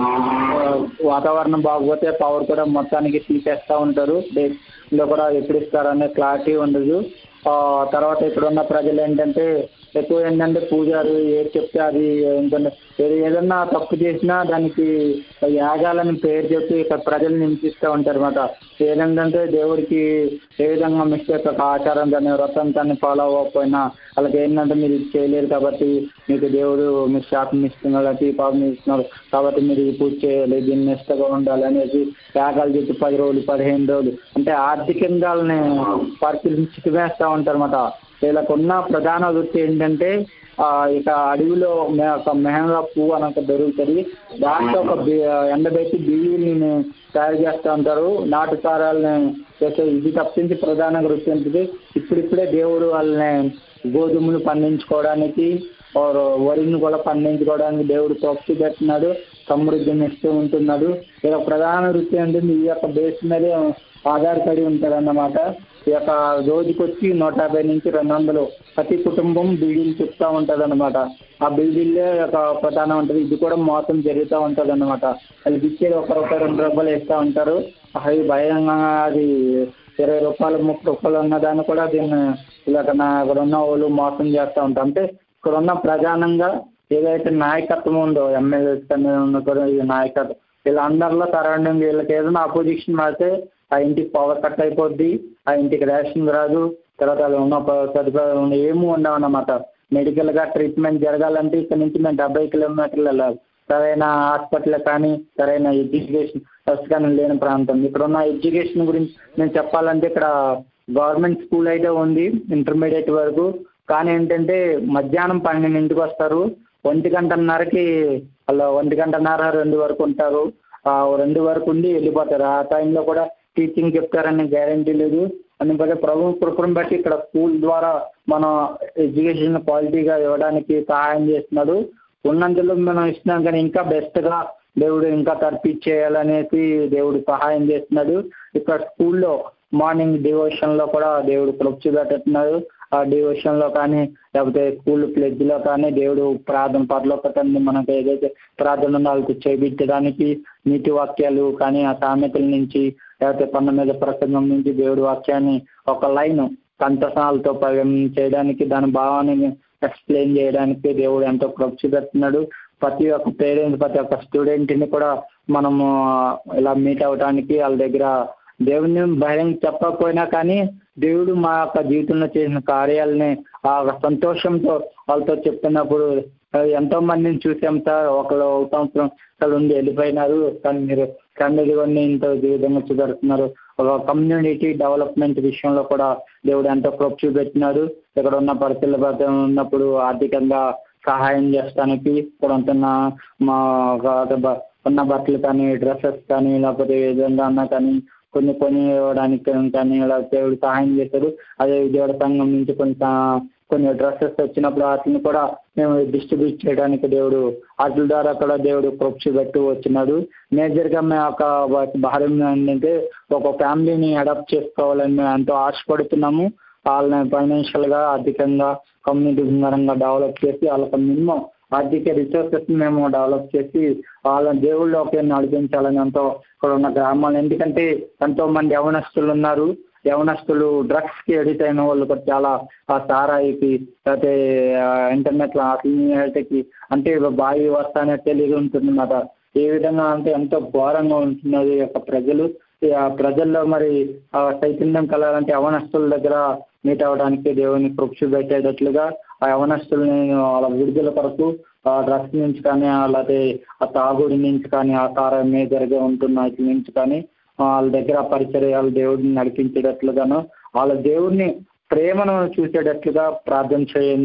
వాతావరణం బాగోతే పవర్ కూడా మొత్తానికి తీసేస్తూ ఉంటారు డేలో కూడా ఎప్పుడు ఇస్తారనే క్లారిటీ ఉండదు ఆ, తర్వాత ఇక్కడ ఉన్న ప్రజలు ఏంటంటే ఎక్కువ ఏంటంటే పూజారు ఏది చెప్తే అది ఏంటంటే ఏది ఏదన్నా తప్పు చేసినా దానికి యాగాలని పేరు చెప్పి ఇక్కడ ప్రజలు నింపిస్తూ ఉంటారు అనమాట ఏదంటే దేవుడికి ఏ విధంగా మిస్టేక్ ఒక ఆచారం కానీ వ్రతం కానీ ఫాలో అవ్వకపోయినా వాళ్ళకి ఏంటంటే మీరు ఇది చేయలేరు కాబట్టి మీకు దేవుడు మీకు శాపం ఇస్తున్నారు లేకపోతే ఈ పాపం ఇస్తున్నారు కాబట్టి మీరు ఈ పూజ చేయాలి దీన్ని నిష్టగా ఉండాలి అనేసి యాగాలు చెప్పి పది రోజులు పదిహేను రోజులు అంటే ఆర్థికంగా వాళ్ళని పరిశీలించి వేస్తూ ఉంటారు అనమాట వీళ్ళకు ఉన్న ప్రధాన వృత్తి ఏంటంటే ఆ, ఇక అడవిలో మే- ఒక మెహంగా పువ్వు అని ఒక దొరుకుతుంది దాంట్లో ఒక బి- ఎండబెట్టి బియ్యుల్ని తయారు చేస్తూ ఉంటారు నాటు సారాలని చేసే ఇది తప్పించి ప్రధాన వృత్తి ఏంటిది ఇప్పుడిప్పుడే దేవుడు వాళ్ళని గోధుమలు పండించుకోవడానికి or వరిని కూడా పండించుకోవడానికి దేవుడు తోక్కి పెట్టినాడు సమృద్ధిని ఇస్తూ ఉంటున్నాడు ఇక ప్రధాన వృత్తి ఏంటంటే ఈ యొక్క బేస్ మీదే ఆధారపడి ఉంటుంది అన్నమాట ఈ యొక్క రోజుకి వచ్చి నూట యాభై నుంచి రెండు వందలు ప్రతి కుటుంబం బీడీలు చెప్తా ఉంటుంది అనమాట ఆ బీడీలే ఒక ప్రధానం ఉంటుంది ఇది కూడా మోసం జరుగుతూ ఉంటుంది అనమాట వాళ్ళకి ఇచ్చేది ఒక రూపాయి రెండు రూపాయలు ఇస్తూ ఉంటారు అవి భయంగా అది ఇరవై రూపాయలు ముప్పై రూపాయలు ఉన్న దాన్ని కూడా దీన్ని ఇలాగ నా ఇక్కడ ఉన్న వాళ్ళు మోసం చేస్తూ ఉంటారు అంటే ఇక్కడ ఉన్న ప్రధానంగా ఏదైతే నాయకత్వం ఉందో ఎమ్మెల్యేస్ కానీ ఉన్న కూడా ఈ నాయకత్వం వీళ్ళందరిలో సరౌండింగ్ వీళ్ళకి ఏదైనా అపోజిషన్ మారితే ఆ ఇంటికి పవర్ కట్ అయిపోద్ది ఆ ఇంటికి రేషన్ రాదు తర్వాత వాళ్ళు ఉన్న ప- సదుపాయాలు ఏమీ ఉండవు అన్నమాట మెడికల్గా ట్రీట్మెంట్ జరగాలంటే ఇక్కడ నుంచి మేము డెబ్బై కిలోమీటర్లు వెళ్ళాలి సరైన హాస్పిటల్ కానీ సరైన ఎడ్యుకేషన్ ఫస్ట్ కానీ లేని ప్రాంతం ఇక్కడ ఉన్న ఎడ్యుకేషన్ గురించి నేను చెప్పాలంటే ఇక్కడ గవర్నమెంట్ స్కూల్ అయితే ఉంది ఇంటర్మీడియట్ వరకు కానీ ఏంటంటే మధ్యాహ్నం పన్నెండింటికి వస్తారు ఒంటి గంటన్నరకి వాళ్ళు ఒంటి గంటన్నర రెండు వరకు ఉంటారు ఆ రెండు వరకు ఉండి వెళ్ళిపోతారు ఆ టైంలో కూడా టీచింగ్ చెప్తారని గ్యారంటీ లేదు అందుకని ప్రభు కృపను బట్టి ఇక్కడ స్కూల్ ద్వారా మనం ఎడ్యుకేషన్ క్వాలిటీగా ఇవ్వడానికి సహాయం చేస్తున్నాడు ఉన్నంతలో మనం ఇస్తున్నాం కానీ ఇంకా బెస్ట్గా దేవుడు ఇంకా తర్పిచ్చేయాలనేసి దేవుడు సహాయం చేస్తున్నాడు ఇక్కడ స్కూల్లో మార్నింగ్ డివోషన్లో కూడా దేవుడు కృప్చి పెట్టేస్తున్నాడు ఆ డివోషన్లో కానీ లేకపోతే స్కూల్ ప్లెడ్జ్లో కానీ దేవుడు ప్రార్థన పరలోకతండి మనకు ఏదైతే ప్రార్థన ఉందో వాళ్ళకి చేయించడానికి నీతి వాక్యాలు కానీ ఆ సామెతల నుంచి లేకపోతే పన్న మీద ప్రసంగం నుంచి దేవుడి వాక్యాన్ని ఒక లైన్ కంఠసాలతో పగం చేయడానికి దాని భావాన్ని ఎక్స్ప్లెయిన్ చేయడానికి దేవుడు ఎంతో కృషి పెడుతున్నాడు ప్రతి ఒక్క పేరెంట్స్ ప్రతి ఒక్క స్టూడెంట్ని కూడా మనము ఇలా మీట్ అవ్వడానికి వాళ్ళ దగ్గర దేవుని బహిరంగ చెప్పకపోయినా కానీ దేవుడు మా యొక్క జీవితంలో చేసిన కార్యాలని ఆ సంతోషంతో వాళ్ళతో చెప్తున్నప్పుడు ఎంతో మందిని చూసాం సార్ ఒకళ్ళు ఒక సంవత్సరం అసలు ఉండి వెళ్ళిపోయినారు కానీ మీరు కన్నడివన్నీ ఇంత ఈ విధంగా చూపెడుతున్నారు ఒక కమ్యూనిటీ డెవలప్మెంట్ విషయంలో కూడా దేవుడు ఎంతో కృప చూపెట్టినాడు ఇక్కడ ఉన్న పరిస్థితుల ప్రకారం ఉన్నప్పుడు ఆర్థికంగా సహాయం చేస్తానికి ఇక్కడ ఉంటున్న మా ఒక బ- ఉన్న బట్టలు కానీ డ్రెస్సెస్ కానీ లేకపోతే ఏ విధంగా అన్నా కానీ కొన్ని కొని ఇవ్వడానికి కానీ ఇలా దేవుడు సహాయం చేశాడు అదే విజయవాడ సంఘం నుంచి కొన్ని సా- కొన్ని డ్రెస్సెస్ వచ్చినప్పుడు వాటిని కూడా మేము డిస్ట్రిబ్యూట్ చేయడానికి దేవుడు వాటి ద్వారా కూడా దేవుడు కృషి పెట్టు వచ్చినాడు మేజర్గా మేము ఒక భారం ఏంటంటే ఒక ఫ్యామిలీని అడాప్ట్ చేసుకోవాలని మేము ఎంతో ఆశపడుతున్నాము వాళ్ళని ఫైనాన్షియల్గా ఆర్థికంగా కమ్యూనిటీ పరంగా డెవలప్ చేసి వాళ్ళకి మినిమం ఆర్థిక రిసోర్సెస్ మేము డెవలప్ చేసి వాళ్ళ దేవుళ్ళలోకి నడిపించాలని ఎంతో ఇక్కడ ఉన్న గ్రామాలు ఎందుకంటే ఎంతో మంది యవనస్తులు ఉన్నారు యవనస్తులు డ్రగ్స్కి ఎడిట్ అయిన వాళ్ళు కూడా చాలా ఆ సారాయికి లేకపోతే ఇంటర్నెట్లో అశ్లీలతకి అంటే బావి వస్తా అనేది తెలియదు ఉంటుందన్నమాట ఏ విధంగా అంటే ఎంతో ఘోరంగా ఉంటున్నది ఈ యొక్క ప్రజలు ఈ ఆ ప్రజల్లో మరి ఆ చైతన్యం కలగాలంటే యవనస్తుల దగ్గర మీట్ అవ్వడానికి దేవుని కృషి పెట్టేటట్లుగా ఆ యవనస్తుల్ని వాళ్ళ విడుదల కొరకు ఆ డ్రగ్స్ నుంచి కానీ లేకపోతే ఆ తాగుడి నుంచి కానీ ఆ సారా మేజర్గా ఉంటున్న వాటి నుంచి కానీ వాళ్ళ దగ్గర పరిచర్యాలు దేవుడిని నడిపించేటట్లుగాను వాళ్ళ దేవుడిని ప్రేమను చూసేటట్లుగా ప్రార్థన చేయండి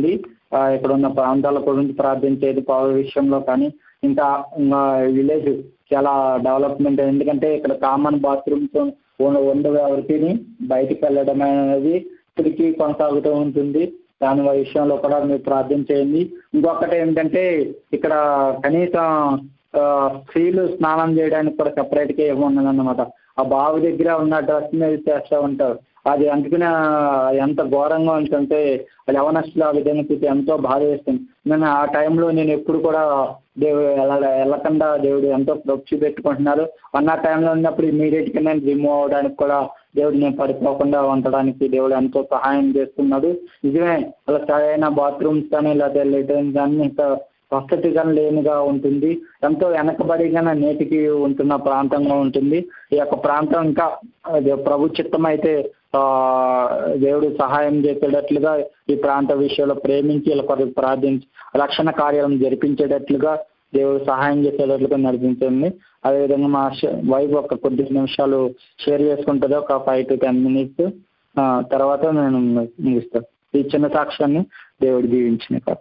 ఆ, ఇక్కడ ఉన్న ప్రాంతాల గురించి ప్రార్థించేది పవర్ విషయంలో కానీ ఇంకా ఇంకా విలేజ్ చాలా డెవలప్మెంట్ ఎందుకంటే ఇక్కడ కామన్ బాత్రూమ్స్ ఉండవు ఎవరికి బయటికి వెళ్ళడం అనేది ఇప్పటికీ కొనసాగుతూ ఉంటుంది దాని విషయంలో కూడా మీరు ప్రార్థన చేయండి ఇంకొకటి ఏంటంటే ఇక్కడ కనీసం ఆ, స్త్రీలు స్నానం చేయడానికి కూడా సపరేట్గా ఏమి ఉండదన్నమాట ఆ బావి దగ్గర ఉన్న డ్రెస్ మీద చేస్తూ ఉంటారు అది అందుకనే ఎంత ఘోరంగా ఉంటుంటే యవనస్తులు ఆ విధంగా చూసి ఎంతో బాధ వేస్తుంది నేను ఆ టైంలో నేను ఎప్పుడు కూడా దేవుడు ఎలా వెళ్ళకుండా దేవుడు ఎంతో ప్రొక్సి పెట్టుకుంటున్నారు అన్న టైంలో ఉన్నప్పుడు ఇమీడియట్గా నేను రిమూవ్ అవడానికి కూడా దేవుడు నేను పడిపోకుండా ఉండడానికి దేవుడు ఎంతో సహాయం చేస్తున్నాడు నిజమే అలా సరైన బాత్రూమ్స్ కానీ లేకపోతే లెటర్న్స్ కానీ ఇంకా వసతిగా లేనిగా ఉంటుంది ఎంతో వెనకబడిగా నేటికి ఉంటున్న ప్రాంతంగా ఉంటుంది ఈ యొక్క ప్రాంతం ఇంకా అది ప్రభు చిత్తం అయితే ఆ, దేవుడు సహాయం చేసేటట్లుగా ఈ ప్రాంత విషయంలో ప్రేమించి ఇలా కొరకు ప్రార్థించి రక్షణ కార్యాలను జరిపించేటట్లుగా దేవుడు సహాయం చేసేటట్లుగా నడిపించండి అదేవిధంగా మా వైఫ్ ఒక కొద్ది నిమిషాలు షేర్ చేసుకుంటుంది ఒక ఫైవ్ టు టెన్ మినిట్స్ తర్వాత నేను ముగిస్తాను ఈ చిన్న సాక్ష్యాన్ని దేవుడు దీవించిన కాదు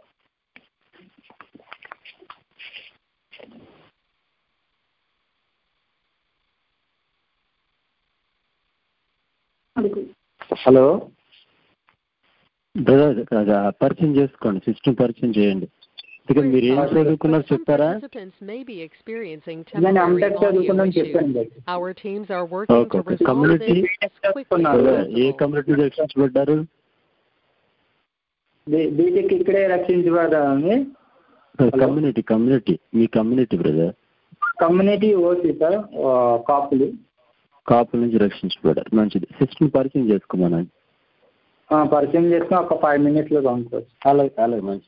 అడుగు హలో బ్రదర్ అది పరిచయం చేసుకోండి సిస్టమ్ పరిచయం చేయండి ఇక మీరు ఏం చదువుకున్నారు చెప్తారా Participants may be experiencing నేను temporary ఎంటెక్ audio చదువుకున్నాను issues. చెప్పాను కదా Our teams are working Okay, to okay. resolve Community- this as quickly as Brother, ఏ possible. కమ్యూనిటీ రక్షించబడ్డారు బీటెక్ ఇక్కడే రక్షించబడాలని కమ్యూనిటీ కమ్యూనిటీ మీ community brother community OC sir ఆ, కాపులు కాపుల నుంచి రక్షించబడ్డారు మంచిది సిస్టమ్ పరిచయం చేసుకోమనండి ఆ, పరిచయం చేసుకుని ఒక ఫైవ్ మినిట్స్లో పంపుకోవచ్చు అలాగే అలాగే మంచిది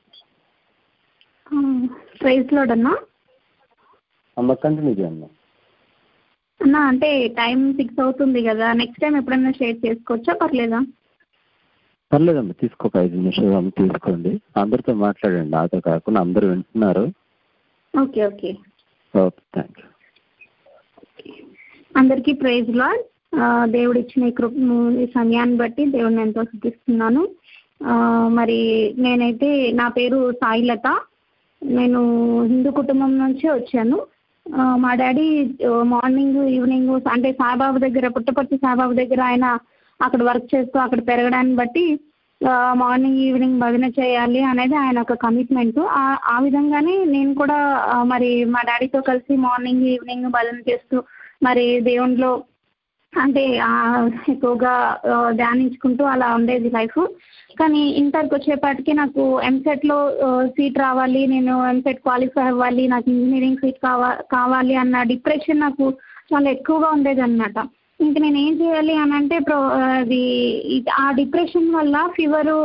ప్రైజ్ లోడ్ అన్నా అమ్మ కంటిన్యూ చేయండి అన్నా అంటే టైం సిక్స్ అవుతుంది కదా నెక్స్ట్ టైం ఎప్పుడైనా షేర్ చేసుకోవచ్చా పర్లేదా పర్లేదమ్మా తీసుకో ఒక ఐదు నిమిషాలు అమ్మ తీసుకోండి అందరితో మాట్లాడండి నాతో కాకుండా అందరూ వింటున్నారు okay okay okay thank you అందరికీ ప్రైజ్ లాడ్ దేవుడు ఇచ్చిన ఈ కృప ఈ సమయాన్ని బట్టి దేవుడిని ఎంతో శుద్ధిస్తున్నాను ఆ, మరి నేనైతే నా పేరు సాయిలత నేను హిందూ కుటుంబం నుంచి వచ్చాను ఆ, మా డాడీ మార్నింగ్ ఈవినింగ్ అంటే సాయిబాబు దగ్గర పుట్టపర్తి సాయిబాబు దగ్గర ఆయన అక్కడ వర్క్ చేస్తూ అక్కడ పెరగడాన్ని బట్టి మార్నింగ్ ఈవినింగ్ భజన చేయాలి అనేది ఆయన ఒక కమిట్మెంట్ ఆ విధంగానే నేను కూడా ఆ, మరి మా డాడీతో కలిసి మార్నింగ్ ఈవినింగ్ భజన చేస్తూ మరి దేవునిలో అంటే ఆ, ఎక్కువగా ఆ, ధ్యానించుకుంటూ అలా ఉండేది లైఫ్ కానీ ఇంటర్కి వచ్చేపాటికి నాకు ఎంసెట్లో సీట్ రావాలి నేను ఎంసెట్ క్వాలిఫై అవ్వాలి నాకు ఇంజనీరింగ్ సీట్ కావా కావాలి అన్న డిప్రెషన్ నాకు చాలా ఎక్కువగా ఉండేది అనమాట ఇంక నేను ఏం చేయాలి అని అంటే ప్రో అది ఇది- ఆ డిప్రెషన్ వల్ల ఫీవరు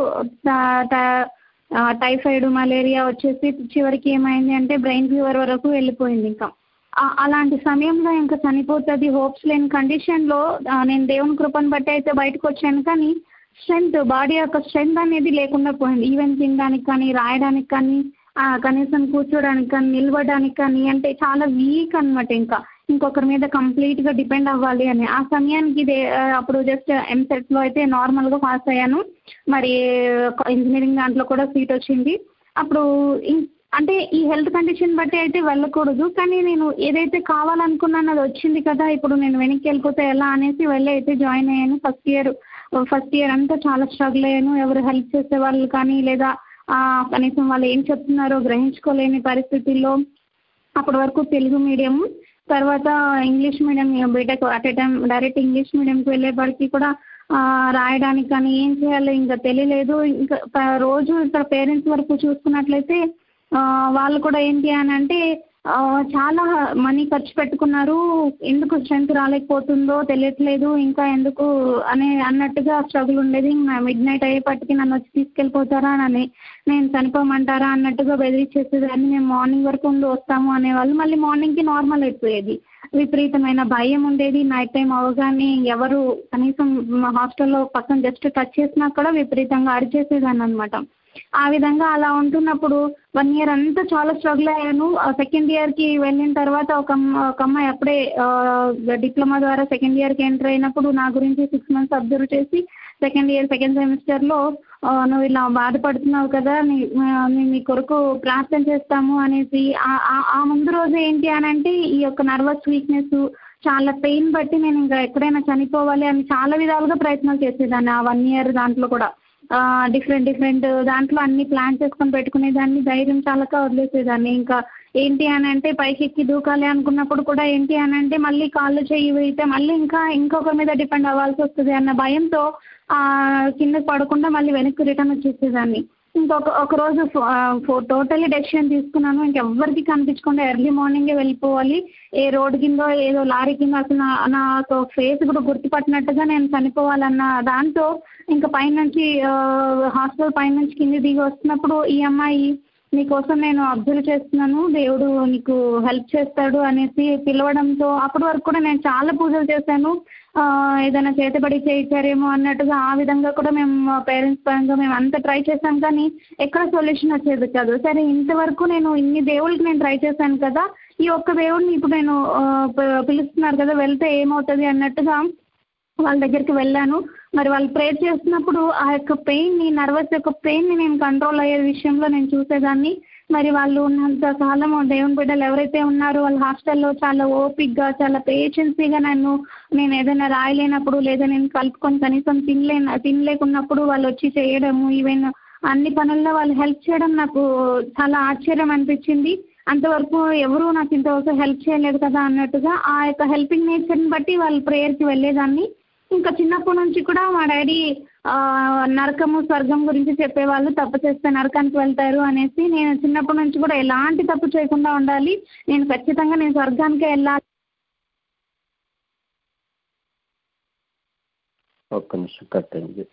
టైఫాయిడ్ మలేరియా వచ్చేసి చివరికి ఏమైంది అంటే బ్రెయిన్ ఫీవర్ వరకు వెళ్ళిపోయింది ఇంకా ఆ- అలాంటి సమయంలో ఇంకా చనిపోతుంది హోప్స్ లేని కండిషన్లో నేను దేవుని కృపను బట్టి అయితే బయటకు వచ్చాను కానీ స్ట్రెంగ్త్ బాడీ యొక్క స్ట్రెంగ్త్ అనేది లేకుండా పోయింది ఈవెన్ తినడానికి కానీ రాయడానికి కానీ ఆ, కనీసం కూర్చోడానికి కానీ నిలబడడానికి కానీ అంటే చాలా వీక్ అనమాట ఇంకా ఇంకొకరి మీద కంప్లీట్గా డిపెండ్ అవ్వాలి అని ఆ సమయానికి ఇదే ఆ, అప్పుడు జస్ట్ ఎంసెట్లో అయితే నార్మల్గా పాస్ అయ్యాను మరి ఇంజనీరింగ్ దాంట్లో కూడా సీట్ వచ్చింది అప్పుడు ఇం- అంటే ఈ హెల్త్ కండిషన్ బట్టి అయితే వెళ్ళకూడదు కానీ నేను ఏదైతే కావాలనుకున్నానో అది వచ్చింది కదా ఇప్పుడు నేను వెనక్కి వెళ్ళిపోతే ఎలా అనేసి వెళ్ళి అయితే జాయిన్ అయ్యాను ఫస్ట్ ఇయర్ ఫస్ట్ ఇయర్ అంతా చాలా స్ట్రగుల్ అయ్యాను ఎవరు హెల్ప్ చేసే వాళ్ళు కానీ లేదా ఆ, కనీసం వాళ్ళు ఏం చెప్తున్నారో గ్రహించుకోలేని పరిస్థితుల్లో అప్పటి వరకు తెలుగు మీడియం తర్వాత English medium B Tech at a time direct English మీడియంకి వెళ్ళేప్పటికీ కూడా ఆ, రాయడానికి కానీ ఏం చేయాలో ఇంకా తెలియలేదు ఇంకా ప- రోజు ఇక్కడ పేరెంట్స్ వరకు చూసుకున్నట్లయితే ఆ, వాళ్ళు కూడా ఏంటి అని అంటే ఆ, చాలా మనీ ఖర్చు పెట్టుకున్నారు ఎందుకు స్ట్రెంత్ రాలేకపోతుందో తెలియట్లేదు ఇంకా ఎందుకు అనే అన్నట్టుగా స్ట్రగుల్ ఉండేది మిడ్ నైట్ అయ్యేపటికి నన్ను వచ్చి తీసుకెళ్ళిపోతారా అని నేను చనిపోమంటారా అన్నట్టుగా బెదిరించేసేదాన్ని మేము మార్నింగ్ వరకు ఉండి వస్తాము అనేవాళ్ళు మళ్ళీ మార్నింగ్కి నార్మల్ అయిపోయేది విపరీతమైన భయం ఉండేది నైట్ టైం అవగానే ఎవరు కనీసం మా హాస్టల్లో పక్కన జస్ట్ టచ్ చేసినా కూడా విపరీతంగా అరిచేసేదాన్ని అనమాట ఆ విధంగా అలా ఉంటున్నప్పుడు వన్ ఇయర్ అంతా చాలా స్ట్రగుల్ అయ్యాను సెకండ్ ఇయర్కి వెళ్ళిన తర్వాత ఒక అమ్మ- ఒక అమ్మాయి అప్పుడే డిప్లొమా ద్వారా సెకండ్ ఇయర్కి ఎంటర్ అయినప్పుడు నా గురించి సిక్స్ మంత్స్ అబ్జర్వ్ చేసి సెకండ్ ఇయర్ సెకండ్ సెమిస్టర్లో ఆ, నువ్వు ఇలా బాధపడుతున్నావు కదా నీ ఆ, మేము మీ కొరకు ప్రార్థన చేస్తాము అనేసి ఆ- ఆ- ఆ ముందు రోజు ఏంటి అని అంటే ఈ యొక్క నర్వస్ వీక్నెస్ చాలా పెయిన్ బట్టి నేను ఇంకా ఎక్కడైనా చనిపోవాలి అని చాలా విధాలుగా ప్రయత్నాలు చేసేదాన్ని ఆ వన్ ఇయర్ దాంట్లో కూడా డిఫరెంట్ డిఫరెంట్ దాంట్లో అన్ని ప్లాన్ చేసుకొని పెట్టుకునేదాన్ని ధైర్యం చాలక వదిలేసేదాన్ని ఇంకా ఏంటి అని అంటే పైకి ఎక్కి దూకాలి అనుకున్నప్పుడు కూడా ఏంటి అని అంటే మళ్ళీ కాళ్ళు చెయ్యి వేయితే మళ్ళీ ఇంకా ఇంకొకరి మీద డిపెండ్ అవ్వాల్సి వస్తుంది అన్న భయంతో ఆ, కింద పడకుండా మళ్ళీ వెనక్కి రిటర్న్ వచ్చేసేదాన్ని ఇంకొక ఒక రోజు టోటల్లీ డెసిషన్ తీసుకున్నాను ఇంకెవ్వరికి కనిపించకుండా ఎర్లీ మార్నింగే వెళ్ళిపోవాలి ఏ రోడ్ కిందో ఏదో లారీ కింద అసలు నా నాకు ఫేస్ కూడా గుర్తుపట్టినట్టుగా నేను చనిపోవాలన్న దాంతో ఇంకా పైనుంచి హాస్టల్ పైనుంచి కింద దిగి వస్తున్నప్పుడు ఈ అమ్మాయి నీకోసం నేను అబ్జర్వ్ చేస్తున్నాను దేవుడు నీకు హెల్ప్ చేస్తాడు అనేసి పిలవడంతో అప్పటి వరకు కూడా నేను చాలా పూజలు చేశాను ఆ, ఏదైనా చేతబడి చేయించారేమో అన్నట్టుగా ఆ విధంగా కూడా మేము మా పేరెంట్స్ పరంగా మేము అంత ట్రై చేసాం కానీ ఎక్కడ సొల్యూషన్ వచ్చేది కాదు సరే ఇంతవరకు నేను ఇన్ని దేవుళ్ళకి నేను ట్రై చేశాను కదా ఈ ఒక్క దేవుడిని ఇప్పుడు నేను ఆ, పి- పిలుస్తున్నారు కదా వెళ్తే ఏమవుతుంది అన్నట్టుగా వాళ్ళ దగ్గరికి వెళ్ళాను మరి వాళ్ళు ప్రేర్ చేస్తున్నప్పుడు ఆ యొక్క పెయిన్ని నర్వస్ యొక్క పెయిన్ని నేను కంట్రోల్ అయ్యే విషయంలో నేను చూసేదాన్ని మరి వాళ్ళు ఉన్నంత కాలం దేవుని బిడ్డలు ఎవరైతే ఉన్నారో వాళ్ళ హాస్టల్లో చాలా ఓపిక్గా చాలా పేషెన్సీగా నన్ను నేను ఏదైనా రాయలేనప్పుడు లేదా నేను కలుపుకొని కనీసం తినలే తినలేకున్నప్పుడు వాళ్ళు వచ్చి చేయడము ఈవెన్ అన్ని పనుల్లో వాళ్ళు హెల్ప్ చేయడం నాకు చాలా ఆశ్చర్యం అనిపించింది అంతవరకు ఎవరు నాకు ఇంతవరకు హెల్ప్ చేయలేదు కదా అన్నట్టుగా ఆ యొక్క హెల్పింగ్ నేచర్ని బట్టి వాళ్ళ ప్రేయర్కి వెళ్ళేదాన్ని ఇంకా చిన్నప్పటి నుంచి కూడా మా డాడీ ఆ, నరకము స్వర్గం గురించి చెప్పేవాళ్ళు తప్పు చేస్తే నరకానికి వెళ్తారు అనేసి నేను చిన్నప్పటి నుంచి కూడా ఎలాంటి తప్పు చేయకుండా ఉండాలి నేను ఖచ్చితంగా నేను స్వర్గానికే వెళ్ళాలి ఒక్క నిమిషం కట్ అయింది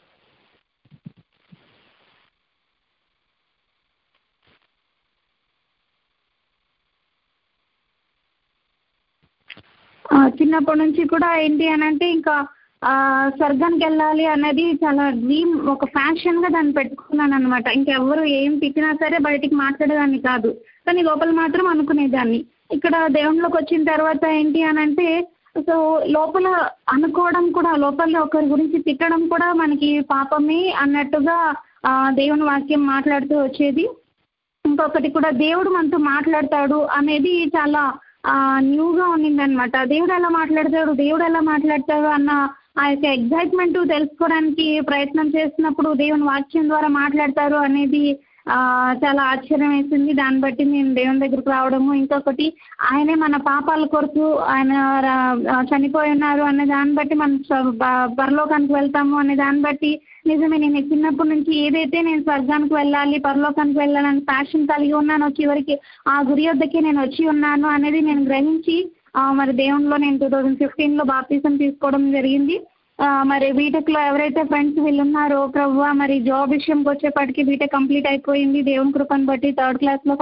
ఆ, చిన్నప్పటి నుంచి కూడా ఏంటి అని అంటే ఇంకా ఆ, స్వర్గానికి వెళ్ళాలి అనేది చాలా డ్రీమ్ ఒక ఫ్యాషన్గా దాన్ని పెట్టుకున్నాను అనమాట ఇంకెవ్వరు ఏం తిట్టినా సరే బయటికి మాట్లాడేదాన్ని కాదు కానీ లోపల మాత్రం అనుకునేదాన్ని ఇక్కడ దేవునిలోకి వచ్చిన తర్వాత ఏంటి అని అంటే సో లోపల అనుకోవడం కూడా లోపల ఒకరి గురించి తిట్టడం కూడా మనకి పాపమే అన్నట్టుగా ఆ, దేవుని వాక్యం మాట్లాడుతూ వచ్చేది ఇంకొకటి కూడా దేవుడు మనతో మాట్లాడతాడు అనేది చాలా న్యూగా ఉన్నిందనమాట దేవుడు ఎలా మాట్లాడతాడు దేవుడు ఎలా మాట్లాడతాడు అన్న ఆ యొక్క ఎగ్జైట్మెంట్ తెలుసుకోవడానికి ప్రయత్నం చేస్తున్నప్పుడు దేవుని వాక్యం ద్వారా మాట్లాడతారు అనేది ఆ, చాలా ఆశ్చర్యం వేసింది దాన్ని బట్టి నేను దేవుని దగ్గరకు రావడము ఇంకొకటి ఆయనే మన పాపాల కొరకు ఆయన రా- చనిపోయి ఉన్నారు అనే దాన్ని బట్టి మనం స- ప- పరలోకానికి వెళ్తాము అనే దాన్ని బట్టి నిజమే నేను చిన్నప్పటి నుంచి ఏదైతే నేను స్వర్గానికి వెళ్ళాలి పరలోకానికి వెళ్ళాలని ప్యాషన్ కలిగి ఉన్నానో చివరికి ఆ గురి వద్దకే నేను వచ్చి ఉన్నాను అనేది నేను గ్రహించి ఆ, మరి దేవునిలో నేను టూ థౌజండ్ ఫిఫ్టీన్లో బాప్తీసం తీసుకోవడం జరిగింది ఆ, మరి బీటెక్లో ఎవరైతే ఫ్రెండ్స్ వీళ్ళు ఉన్నారో ప్రభు మరి జాబ్ విషయంకి వచ్చేప్పటికి బీటెక్ కంప్లీట్ అయిపోయింది దేవుని కృపను బట్టి థర్డ్ క్లాస్లో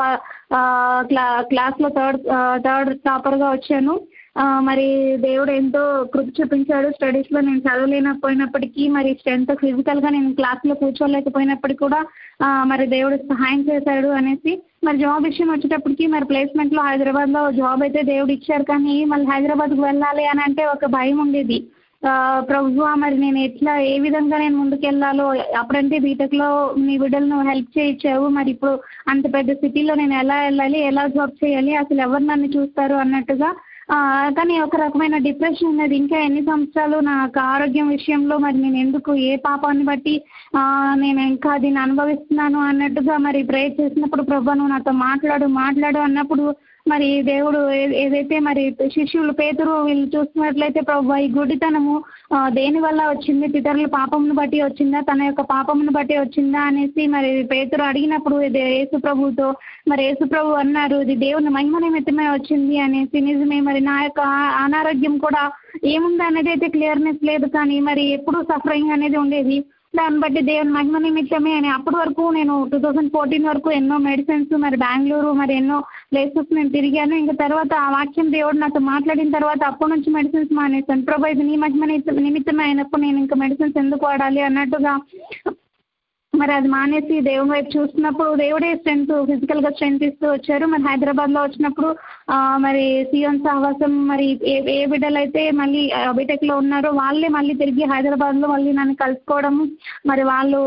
క్లా క్లాస్లో థర్డ్ థర్డ్ టాపర్గా వచ్చాను ఆ, మరి దేవుడు ఎంతో కృప చూపించాడు స్టడీస్లో నేను చదవలేకపోయినప్పటికీ మరి స్ట్రెంత్ ఫిజికల్గా నేను క్లాస్లో కూర్చోలేకపోయినప్పటికీ కూడా ఆ, మరి దేవుడు సహాయం చేశాడు అనేసి మరి జాబ్ విషయం వచ్చేటప్పటికి మరి ప్లేస్మెంట్లో హైదరాబాద్లో జాబ్ అయితే దేవుడు ఇచ్చారు కానీ మళ్ళీ హైదరాబాద్కి వెళ్ళాలి అని అంటే ఒక భయం ఉండేది ఆ, ప్రభు మరి నేను ఎట్లా ఏ విధంగా నేను ముందుకెళ్ళాలో అప్పుడంటే బీటెక్లో మీ బిడ్డలు నువ్వు హెల్ప్ చేయించావు మరి ఇప్పుడు అంత పెద్ద సిటీలో నేను ఎలా వెళ్ళాలి ఎలా జాబ్ చేయాలి అసలు ఎవరు నన్ను చూస్తారు అన్నట్టుగా ఆ, కానీ ఒక రకమైన డిప్రెషన్ ఉన్నది ఇంకా ఎన్ని సంవత్సరాలు నాకు ఆరోగ్యం విషయంలో మరి నేను ఎందుకు ఏ పాపాన్ని బట్టి ఆ, నేను ఇంకా దీన్ని అనుభవిస్తున్నాను అన్నట్టుగా మరి ప్రేయర్ చేసినప్పుడు ప్రభు నువ్వు నాతో మాట్లాడు మాట్లాడు అన్నప్పుడు మరి దేవుడు ఏ- ఏదైతే మరి శిష్యులు పేతురు వీళ్ళు చూస్తున్నట్లయితే ప్రభు ఈ గుడితనము ఆ, దేని వల్ల వచ్చింది పితరుల పాపమును బట్టి వచ్చిందా తన యొక్క పాపమును బట్టి వచ్చిందా అనేసి మరి పేతురు అడిగినప్పుడు ఇది యేసు ప్రభుతో మరి యేసు ప్రభు అన్నారు ఇది దేవుని మహిమ నిమిత్తమే వచ్చింది అనేసి నిజమే మరి నా యొక్క ఆ- అనారోగ్యం కూడా ఏముంది అనేది అయితే క్లియర్నెస్ లేదు కానీ మరి ఎప్పుడు సఫరింగ్ అనేది ఉండేది దాన్ని బట్టి దేవుని మహిమ నిమిత్తమే అని అప్పటి వరకు నేను టూ థౌజండ్ ఫోర్టీన్ వరకు ఎన్నో మెడిసిన్స్ మరి బెంగళూరు మరి ఎన్నో ప్లేసెస్ నేను తిరిగాను ఇంకా తర్వాత ఆ వాక్యం దేవుడు నాతో మాట్లాడిన తర్వాత అప్పటి నుంచి మెడిసిన్స్ మానేశాను ప్రభు ఇది నీ మహిమ నిమిత్తం- నిమిత్తమే అయినప్పుడు నేను ఇంకా మెడిసిన్స్ ఎందుకు వాడాలి అన్నట్టుగా మరి అది మానేసి దేవుని వైపు చూస్తున్నప్పుడు దేవుడే స్ట్రెంత్ ఫిజికల్ గా స్ట్రెంత్ ఇస్తూ వచ్చారు మరి హైదరాబాద్ లో వచ్చినప్పుడు ఆ, మరి సియోన్ సహవాసం మరి ఏ ఏ బిడ్డలు అయితే మళ్ళీ బీటెక్ లో ఉన్నారో వాళ్ళే మళ్ళీ తిరిగి హైదరాబాద్ లో మళ్ళీ నన్ను కలుసుకోవడం మరి వాళ్ళు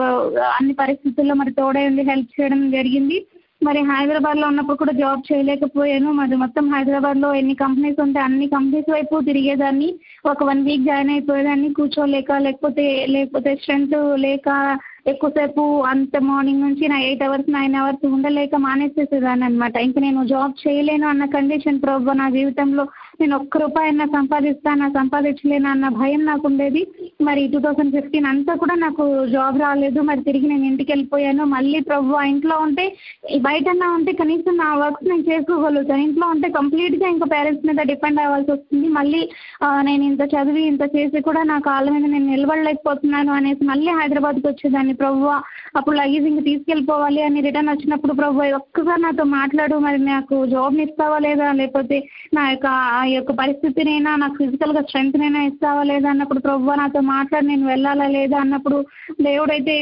అన్ని పరిస్థితుల్లో మరి తోడై ఉండి హెల్ప్ చేయడం జరిగింది మరి హైదరాబాద్ లో ఉన్నప్పుడు కూడా జాబ్ చేయలేకపోయాను మరి మొత్తం హైదరాబాద్ లో ఎన్ని కంపెనీస్ ఉంటే అన్ని కంపెనీస్ వైపు తిరిగేదాన్ని ఒక వన్ వీక్ జాయిన్ అయిపోయేదాన్ని కూర్చోలేక లేకపోతే లేకపోతే స్ట్రెంత్ లేక ఎక్కువసేపు అంత మార్నింగ్ నుంచి నా ఎయిట్ అవర్స్ నైన్ అవర్స్ ఉండలేక మానేసేసేదాన్ని అనమాట ఇంక నేను జాబ్ చేయలేను అన్న కండిషన్ ప్రభు నా జీవితంలో నేను ఒక్క రూపాయి అయినా సంపాదిస్తానా సంపాదించలేను అన్న భయం నాకు ఉండేది మరి టూ థౌజండ్ ఫిఫ్టీన్ అంతా కూడా నాకు జాబ్ రాలేదు మరి తిరిగి నేను ఇంటికి వెళ్ళిపోయాను మళ్ళీ ప్రభు ఆ ఇంట్లో ఉంటే బయటన్నా ఉంటే కనీసం నా వర్క్స్ నేను చేసుకోగలుగుతాను ఇంట్లో ఉంటే కంప్లీట్గా ఇంకా పేరెంట్స్ మీద డిపెండ్ అవ్వాల్సి వస్తుంది మళ్ళీ ఆ, నేను ఇంత చదివి ఇంత చేసి కూడా నా కాళ్ళ మీద నేను నిలబడలేకపోతున్నాను అనేసి మళ్ళీ హైదరాబాద్కి వచ్చేదాన్ని ప్రభు అప్పుడు లగేజ్ ఇంక తీసుకెళ్ళిపోవాలి అని రిటర్న్ వచ్చినప్పుడు ప్రభు ఒక్కసారి నాతో మాట్లాడు మరి నాకు జాబ్ని ఇస్తావా లేదా లేకపోతే నా యొక్క ఆ యొక్క పరిస్థితినైనా నాకు ఫిజికల్గా స్ట్రెంగ్త్నైనా ఇస్తావా లేదా అన్నప్పుడు ప్రభు నాతో మాట్లాడి నేను వెళ్ళాలా లేదా అన్నప్పుడు దేవుడైతే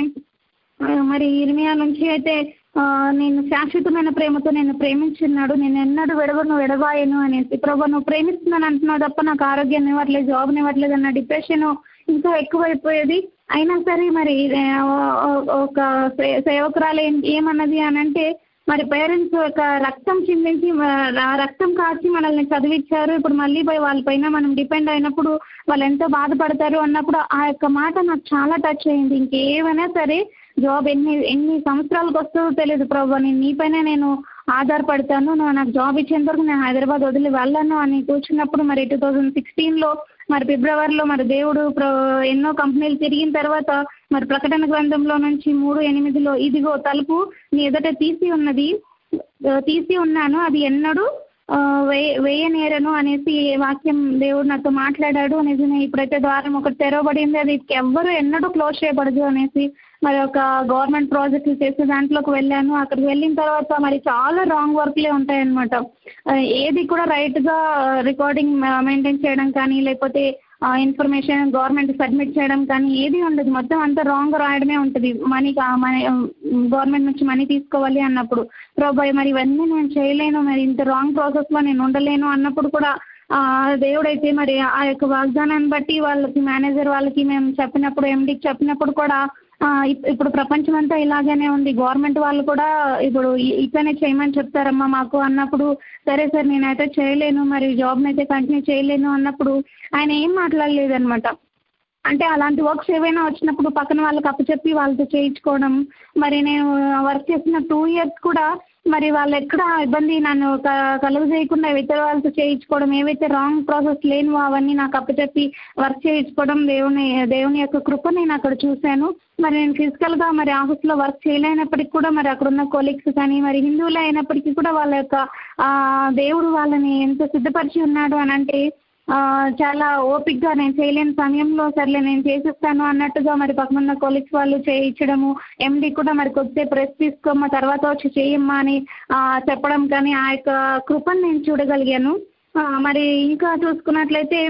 ఆ, మరి ఇర్మియా నుంచి అయితే ఆ, నేను శాశ్వతమైన ప్రేమతో నేను ప్రేమించున్నాడు నేను ఎన్నడూ విడవను విడవాయను అనేసి ప్రభు నువ్వు ప్రేమిస్తున్నాను అంటున్నావు తప్ప నాకు ఆరోగ్యాన్ని ఇవ్వట్లేదు జాబ్ని ఇవ్వట్లేదు అన్న డిప్రెషన్ ఇంకా ఎక్కువైపోయేది అయినా సరే మరి ఆ, ఓ- ఒక సే- సేవకురాలు ఏం ఏమన్నది అని అంటే మరి పేరెంట్స్ యొక్క రక్తం చిందించి మ- ఆ రక్తం కాచి మనల్ని చదివించారు ఇప్పుడు మళ్ళీ పోయి వాళ్ళపైన మనం డిపెండ్ అయినప్పుడు వాళ్ళు ఎంతో బాధపడతారు అన్నప్పుడు ఆ యొక్క మాట నాకు చాలా టచ్ అయింది ఇంకేమైనా సరే జాబ్ ఎన్ని ఎన్ని సంవత్సరాలకు వస్తుందో తెలియదు ప్రభు నేను నీపైనే నేను ఆధారపడతాను నువ్వు నాకు జాబ్ ఇచ్చేంత వరకు నేను హైదరాబాద్ వదిలి వెళ్ళను అని కూర్చున్నప్పుడు మరి టూ థౌజండ్ సిక్స్టీన్లో మరి ఫిబ్రవరిలో మరి దేవుడు ప్ర- ఎన్నో కంపెనీలు తిరిగిన తర్వాత మరి ప్రకటన గ్రంథంలో నుంచి మూడు ఎనిమిదిలో ఇదిగో తలుపు నీ ఎదుట తీసి ఉన్నది ఆ, తీసి ఉన్నాను అది ఎన్నడూ ఆ, వేయ వేయనేరను అనేసి వాక్యం దేవుడు నాతో మాట్లాడాడు నిజమే ఇప్పుడైతే ద్వారం ఒకటి తెరవబడింది అది ఎవ్వరు ఎన్నడూ క్లోజ్ చేయబడదు అనేసి మరి ఒక గవర్నమెంట్ ప్రాజెక్టులు చేసే దాంట్లోకి వెళ్ళాను అక్కడికి వెళ్ళిన తర్వాత మరి చాలా రాంగ్ వర్క్లే ఉంటాయన్నమాట ఆ, ఏది కూడా రైట్గా రికార్డింగ్ మెయింటైన్ చేయడం కానీ లేకపోతే ఇన్ఫర్మేషన్ గవర్నమెంట్ సబ్మిట్ చేయడం కానీ ఏది ఉండదు మొత్తం అంతా రాంగ్ రాయడమే ఉంటుంది మనీ మనీ గవర్నమెంట్ నుంచి మనీ తీసుకోవాలి అన్నప్పుడు ప్రభాయ్ మరి ఇవన్నీ నేను చేయలేను మరి ఇంత రాంగ్ ప్రాసెస్లో నేను ఉండలేను అన్నప్పుడు కూడా ఆ, దేవుడైతే మరి ఆ యొక్క వాగ్దానాన్ని బట్టి వాళ్ళకి మేనేజర్ వాళ్ళకి మేము చెప్పినప్పుడు ఎండికి చెప్పినప్పుడు కూడా ఆ, ఇప్- ఇప్పుడు ప్రపంచం అంతా ఇలాగనే ఉంది గవర్నమెంట్ వాళ్ళు కూడా ఇప్పుడు ఇ- ఇట్లనే చేయమని చెప్తారమ్మా మాకు అన్నప్పుడు సరే సార్ నేనైతే చేయలేను మరి జాబ్ని అయితే కంటిన్యూ చేయలేను అన్నప్పుడు ఆయన ఏం మాట్లాడలేదన్నమాట అంటే అలాంటి వర్క్స్ ఏవైనా వచ్చినప్పుడు పక్కన వాళ్ళకి అప్పచెప్పి వాళ్ళతో చేయించుకోవడం మరి నేను వర్క్ చేసిన టూ ఇయర్స్ కూడా మరి వాళ్ళు ఎక్కడ ఇబ్బంది నన్ను క- కలుగు చేయకుండా ఇతర వాళ్ళతో చేయించుకోవడం ఏవైతే రాంగ్ ప్రాసెస్ లేనివో అవన్నీ నాకు అప్పచెప్పి వర్క్ చేయించుకోవడం దేవుని దేవుని యొక్క కృప నేను అక్కడ చూశాను మరి నేను ఫిజికల్గా మరి ఆఫీస్లో వర్క్ చేయలేనప్పటికీ కూడా మరి అక్కడ ఉన్న కొలీగ్స్ కానీ మరి హిందువులే అయినప్పటికీ కూడా వాళ్ళ యొక్క ఆ, దేవుడు వాళ్ళని ఎంత సిద్ధపరిచి ఉన్నాడు అని అంటే ఆ, చాలా ఓపిక్గా నేను చేయలేని సమయంలో సర్లే నేను చేసిస్తాను అన్నట్టుగా మరి పక్కన ఉన్న కొలీగ్స్ వాళ్ళు చేయించడము ఎండి కూడా మరి కొద్దిసేపు రెస్ట్ తీసుకోమ్మా తర్వాత వచ్చి చేయమ్మా అని ఆ, చెప్పడం కానీ ఆ యొక్క కృపను నేను చూడగలిగాను ఆ, మరి ఇంకా చూసుకున్నట్లయితే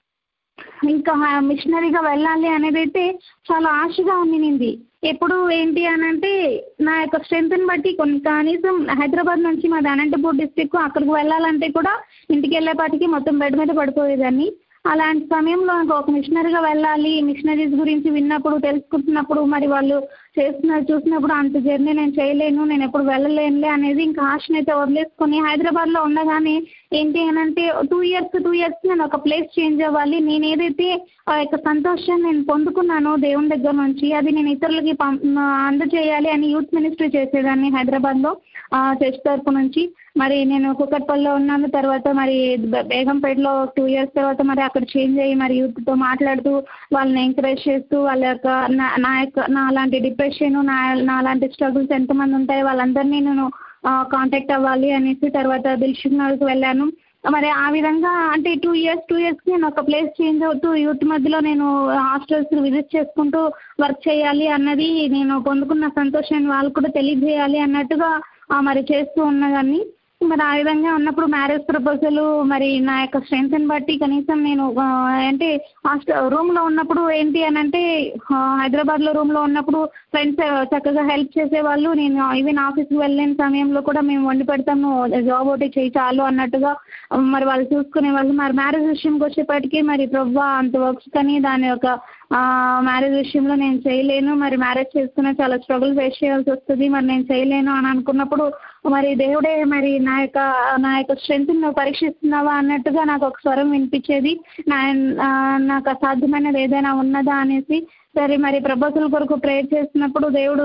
ఇంకా మిషనరీగా వెళ్ళాలి అనేది అయితే చాలా ఆశగా ఉండింది ఎప్పుడు ఏంటి అని అంటే నా యొక్క స్ట్రెంత్ని బట్టి కొన్ని కనీసం హైదరాబాద్ నుంచి మాది అనంతపూర్ డిస్టిక్ అక్కడికి వెళ్ళాలంటే కూడా ఇంటికి వెళ్ళేపాటికి మొత్తం బెడ్ మీద పడిపోయేదాన్ని అలాంటి సమయంలో నాకు ఒక మిషనరీగా వెళ్ళాలి మిషనరీస్ గురించి విన్నప్పుడు తెలుసుకుంటున్నప్పుడు మరి వాళ్ళు చేస్తున్నారు చూసినప్పుడు అంత జర్నీ నేను చేయలేను నేను ఎప్పుడు వెళ్ళలేనులే అనేది ఇంకా ఆశను అయితే వదిలేసుకొని హైదరాబాద్లో ఉండగానే ఏంటి అని అంటే టూ ఇయర్స్ టూ ఇయర్స్ నేను ఒక ప్లేస్ చేంజ్ అవ్వాలి నేను ఏదైతే ఆ యొక్క సంతోషాన్ని నేను పొందుకున్నానో దేవుని దగ్గర నుంచి అది నేను ఇతరులకి పం అందజేయాలి అని యూత్ మినిస్ట్రీ చేసేదాన్ని హైదరాబాద్లో చర్చ్ తరపు నుంచి మరి నేను కుక్కట్పల్లిలో ఉన్నాను తర్వాత మరి బే- బేగంపేటలో టూ ఇయర్స్ తర్వాత మరి అక్కడ చేంజ్ అయ్యి మరి యూత్తో మాట్లాడుతూ వాళ్ళని ఎంకరేజ్ చేస్తూ వాళ్ళ యొక్క నా నా యొక్క నా అలాంటి డిప్రెషన్ నా నా అలాంటి స్ట్రగుల్స్ ఎంతమంది ఉంటాయి వాళ్ళందరినీ నేను కాంటాక్ట్ అవ్వాలి అనేసి తర్వాత దిల్షుక్ నగర్కి వెళ్ళాను మరి ఆ విధంగా అంటే టూ ఇయర్స్ టూ ఇయర్స్కి నేను ఒక ప్లేస్ చేంజ్ అవుతూ యూత్ మధ్యలో నేను హాస్టల్స్ విజిట్ చేసుకుంటూ వర్క్ చేయాలి అన్నది నేను పొందుకున్న సంతోషాన్ని వాళ్ళకు కూడా తెలియజేయాలి అన్నట్టుగా ఆ, మరి చేస్తూ ఉన్నదాన్ని మరి ఆ విధంగా ఉన్నప్పుడు మ్యారేజ్ ప్రపోజల్ మరి నా యొక్క స్ట్రెంగ్త్ని బట్టి కనీసం నేను ఆ, అంటే హాస్టల్ రూమ్లో ఉన్నప్పుడు ఏంటి అని అంటే ఆ, హైదరాబాద్లో రూమ్లో ఉన్నప్పుడు ఫ్రెండ్స్ చక్కగా హెల్ప్ చేసేవాళ్ళు నేను ఈవెన్ ఆఫీస్కి వెళ్ళలేని సమయంలో కూడా మేము వండి పెడతాము జాబ్ ఒకటి చేయి చాలు అన్నట్టుగా మరి వాళ్ళు చూసుకునే వాళ్ళు మరి మ్యారేజ్ విషయంకి వచ్చేప్పటికి మరి ప్రవ్వా అంత వర్క్స్ కానీ దాని యొక్క మ్యారేజ్ విషయంలో నేను చేయలేను మరి మ్యారేజ్ చేసుకున్న చాలా స్ట్రగుల్ ఫేస్ చేయాల్సి వస్తుంది మరి నేను చేయలేను అని అనుకున్నప్పుడు మరి దేవుడే మరి నా యొక్క నా యొక్క స్ట్రెంగ్త్ నువ్వు పరీక్షిస్తున్నావా అన్నట్టుగా నాకు ఒక స్వరం వినిపించేది నా ఆ, నాకు అసాధ్యమైనది ఏదైనా ఉన్నదా అనేసి సరే మరి ప్రపోజల్ కొరకు ప్రేయర్ చేసినప్పుడు దేవుడు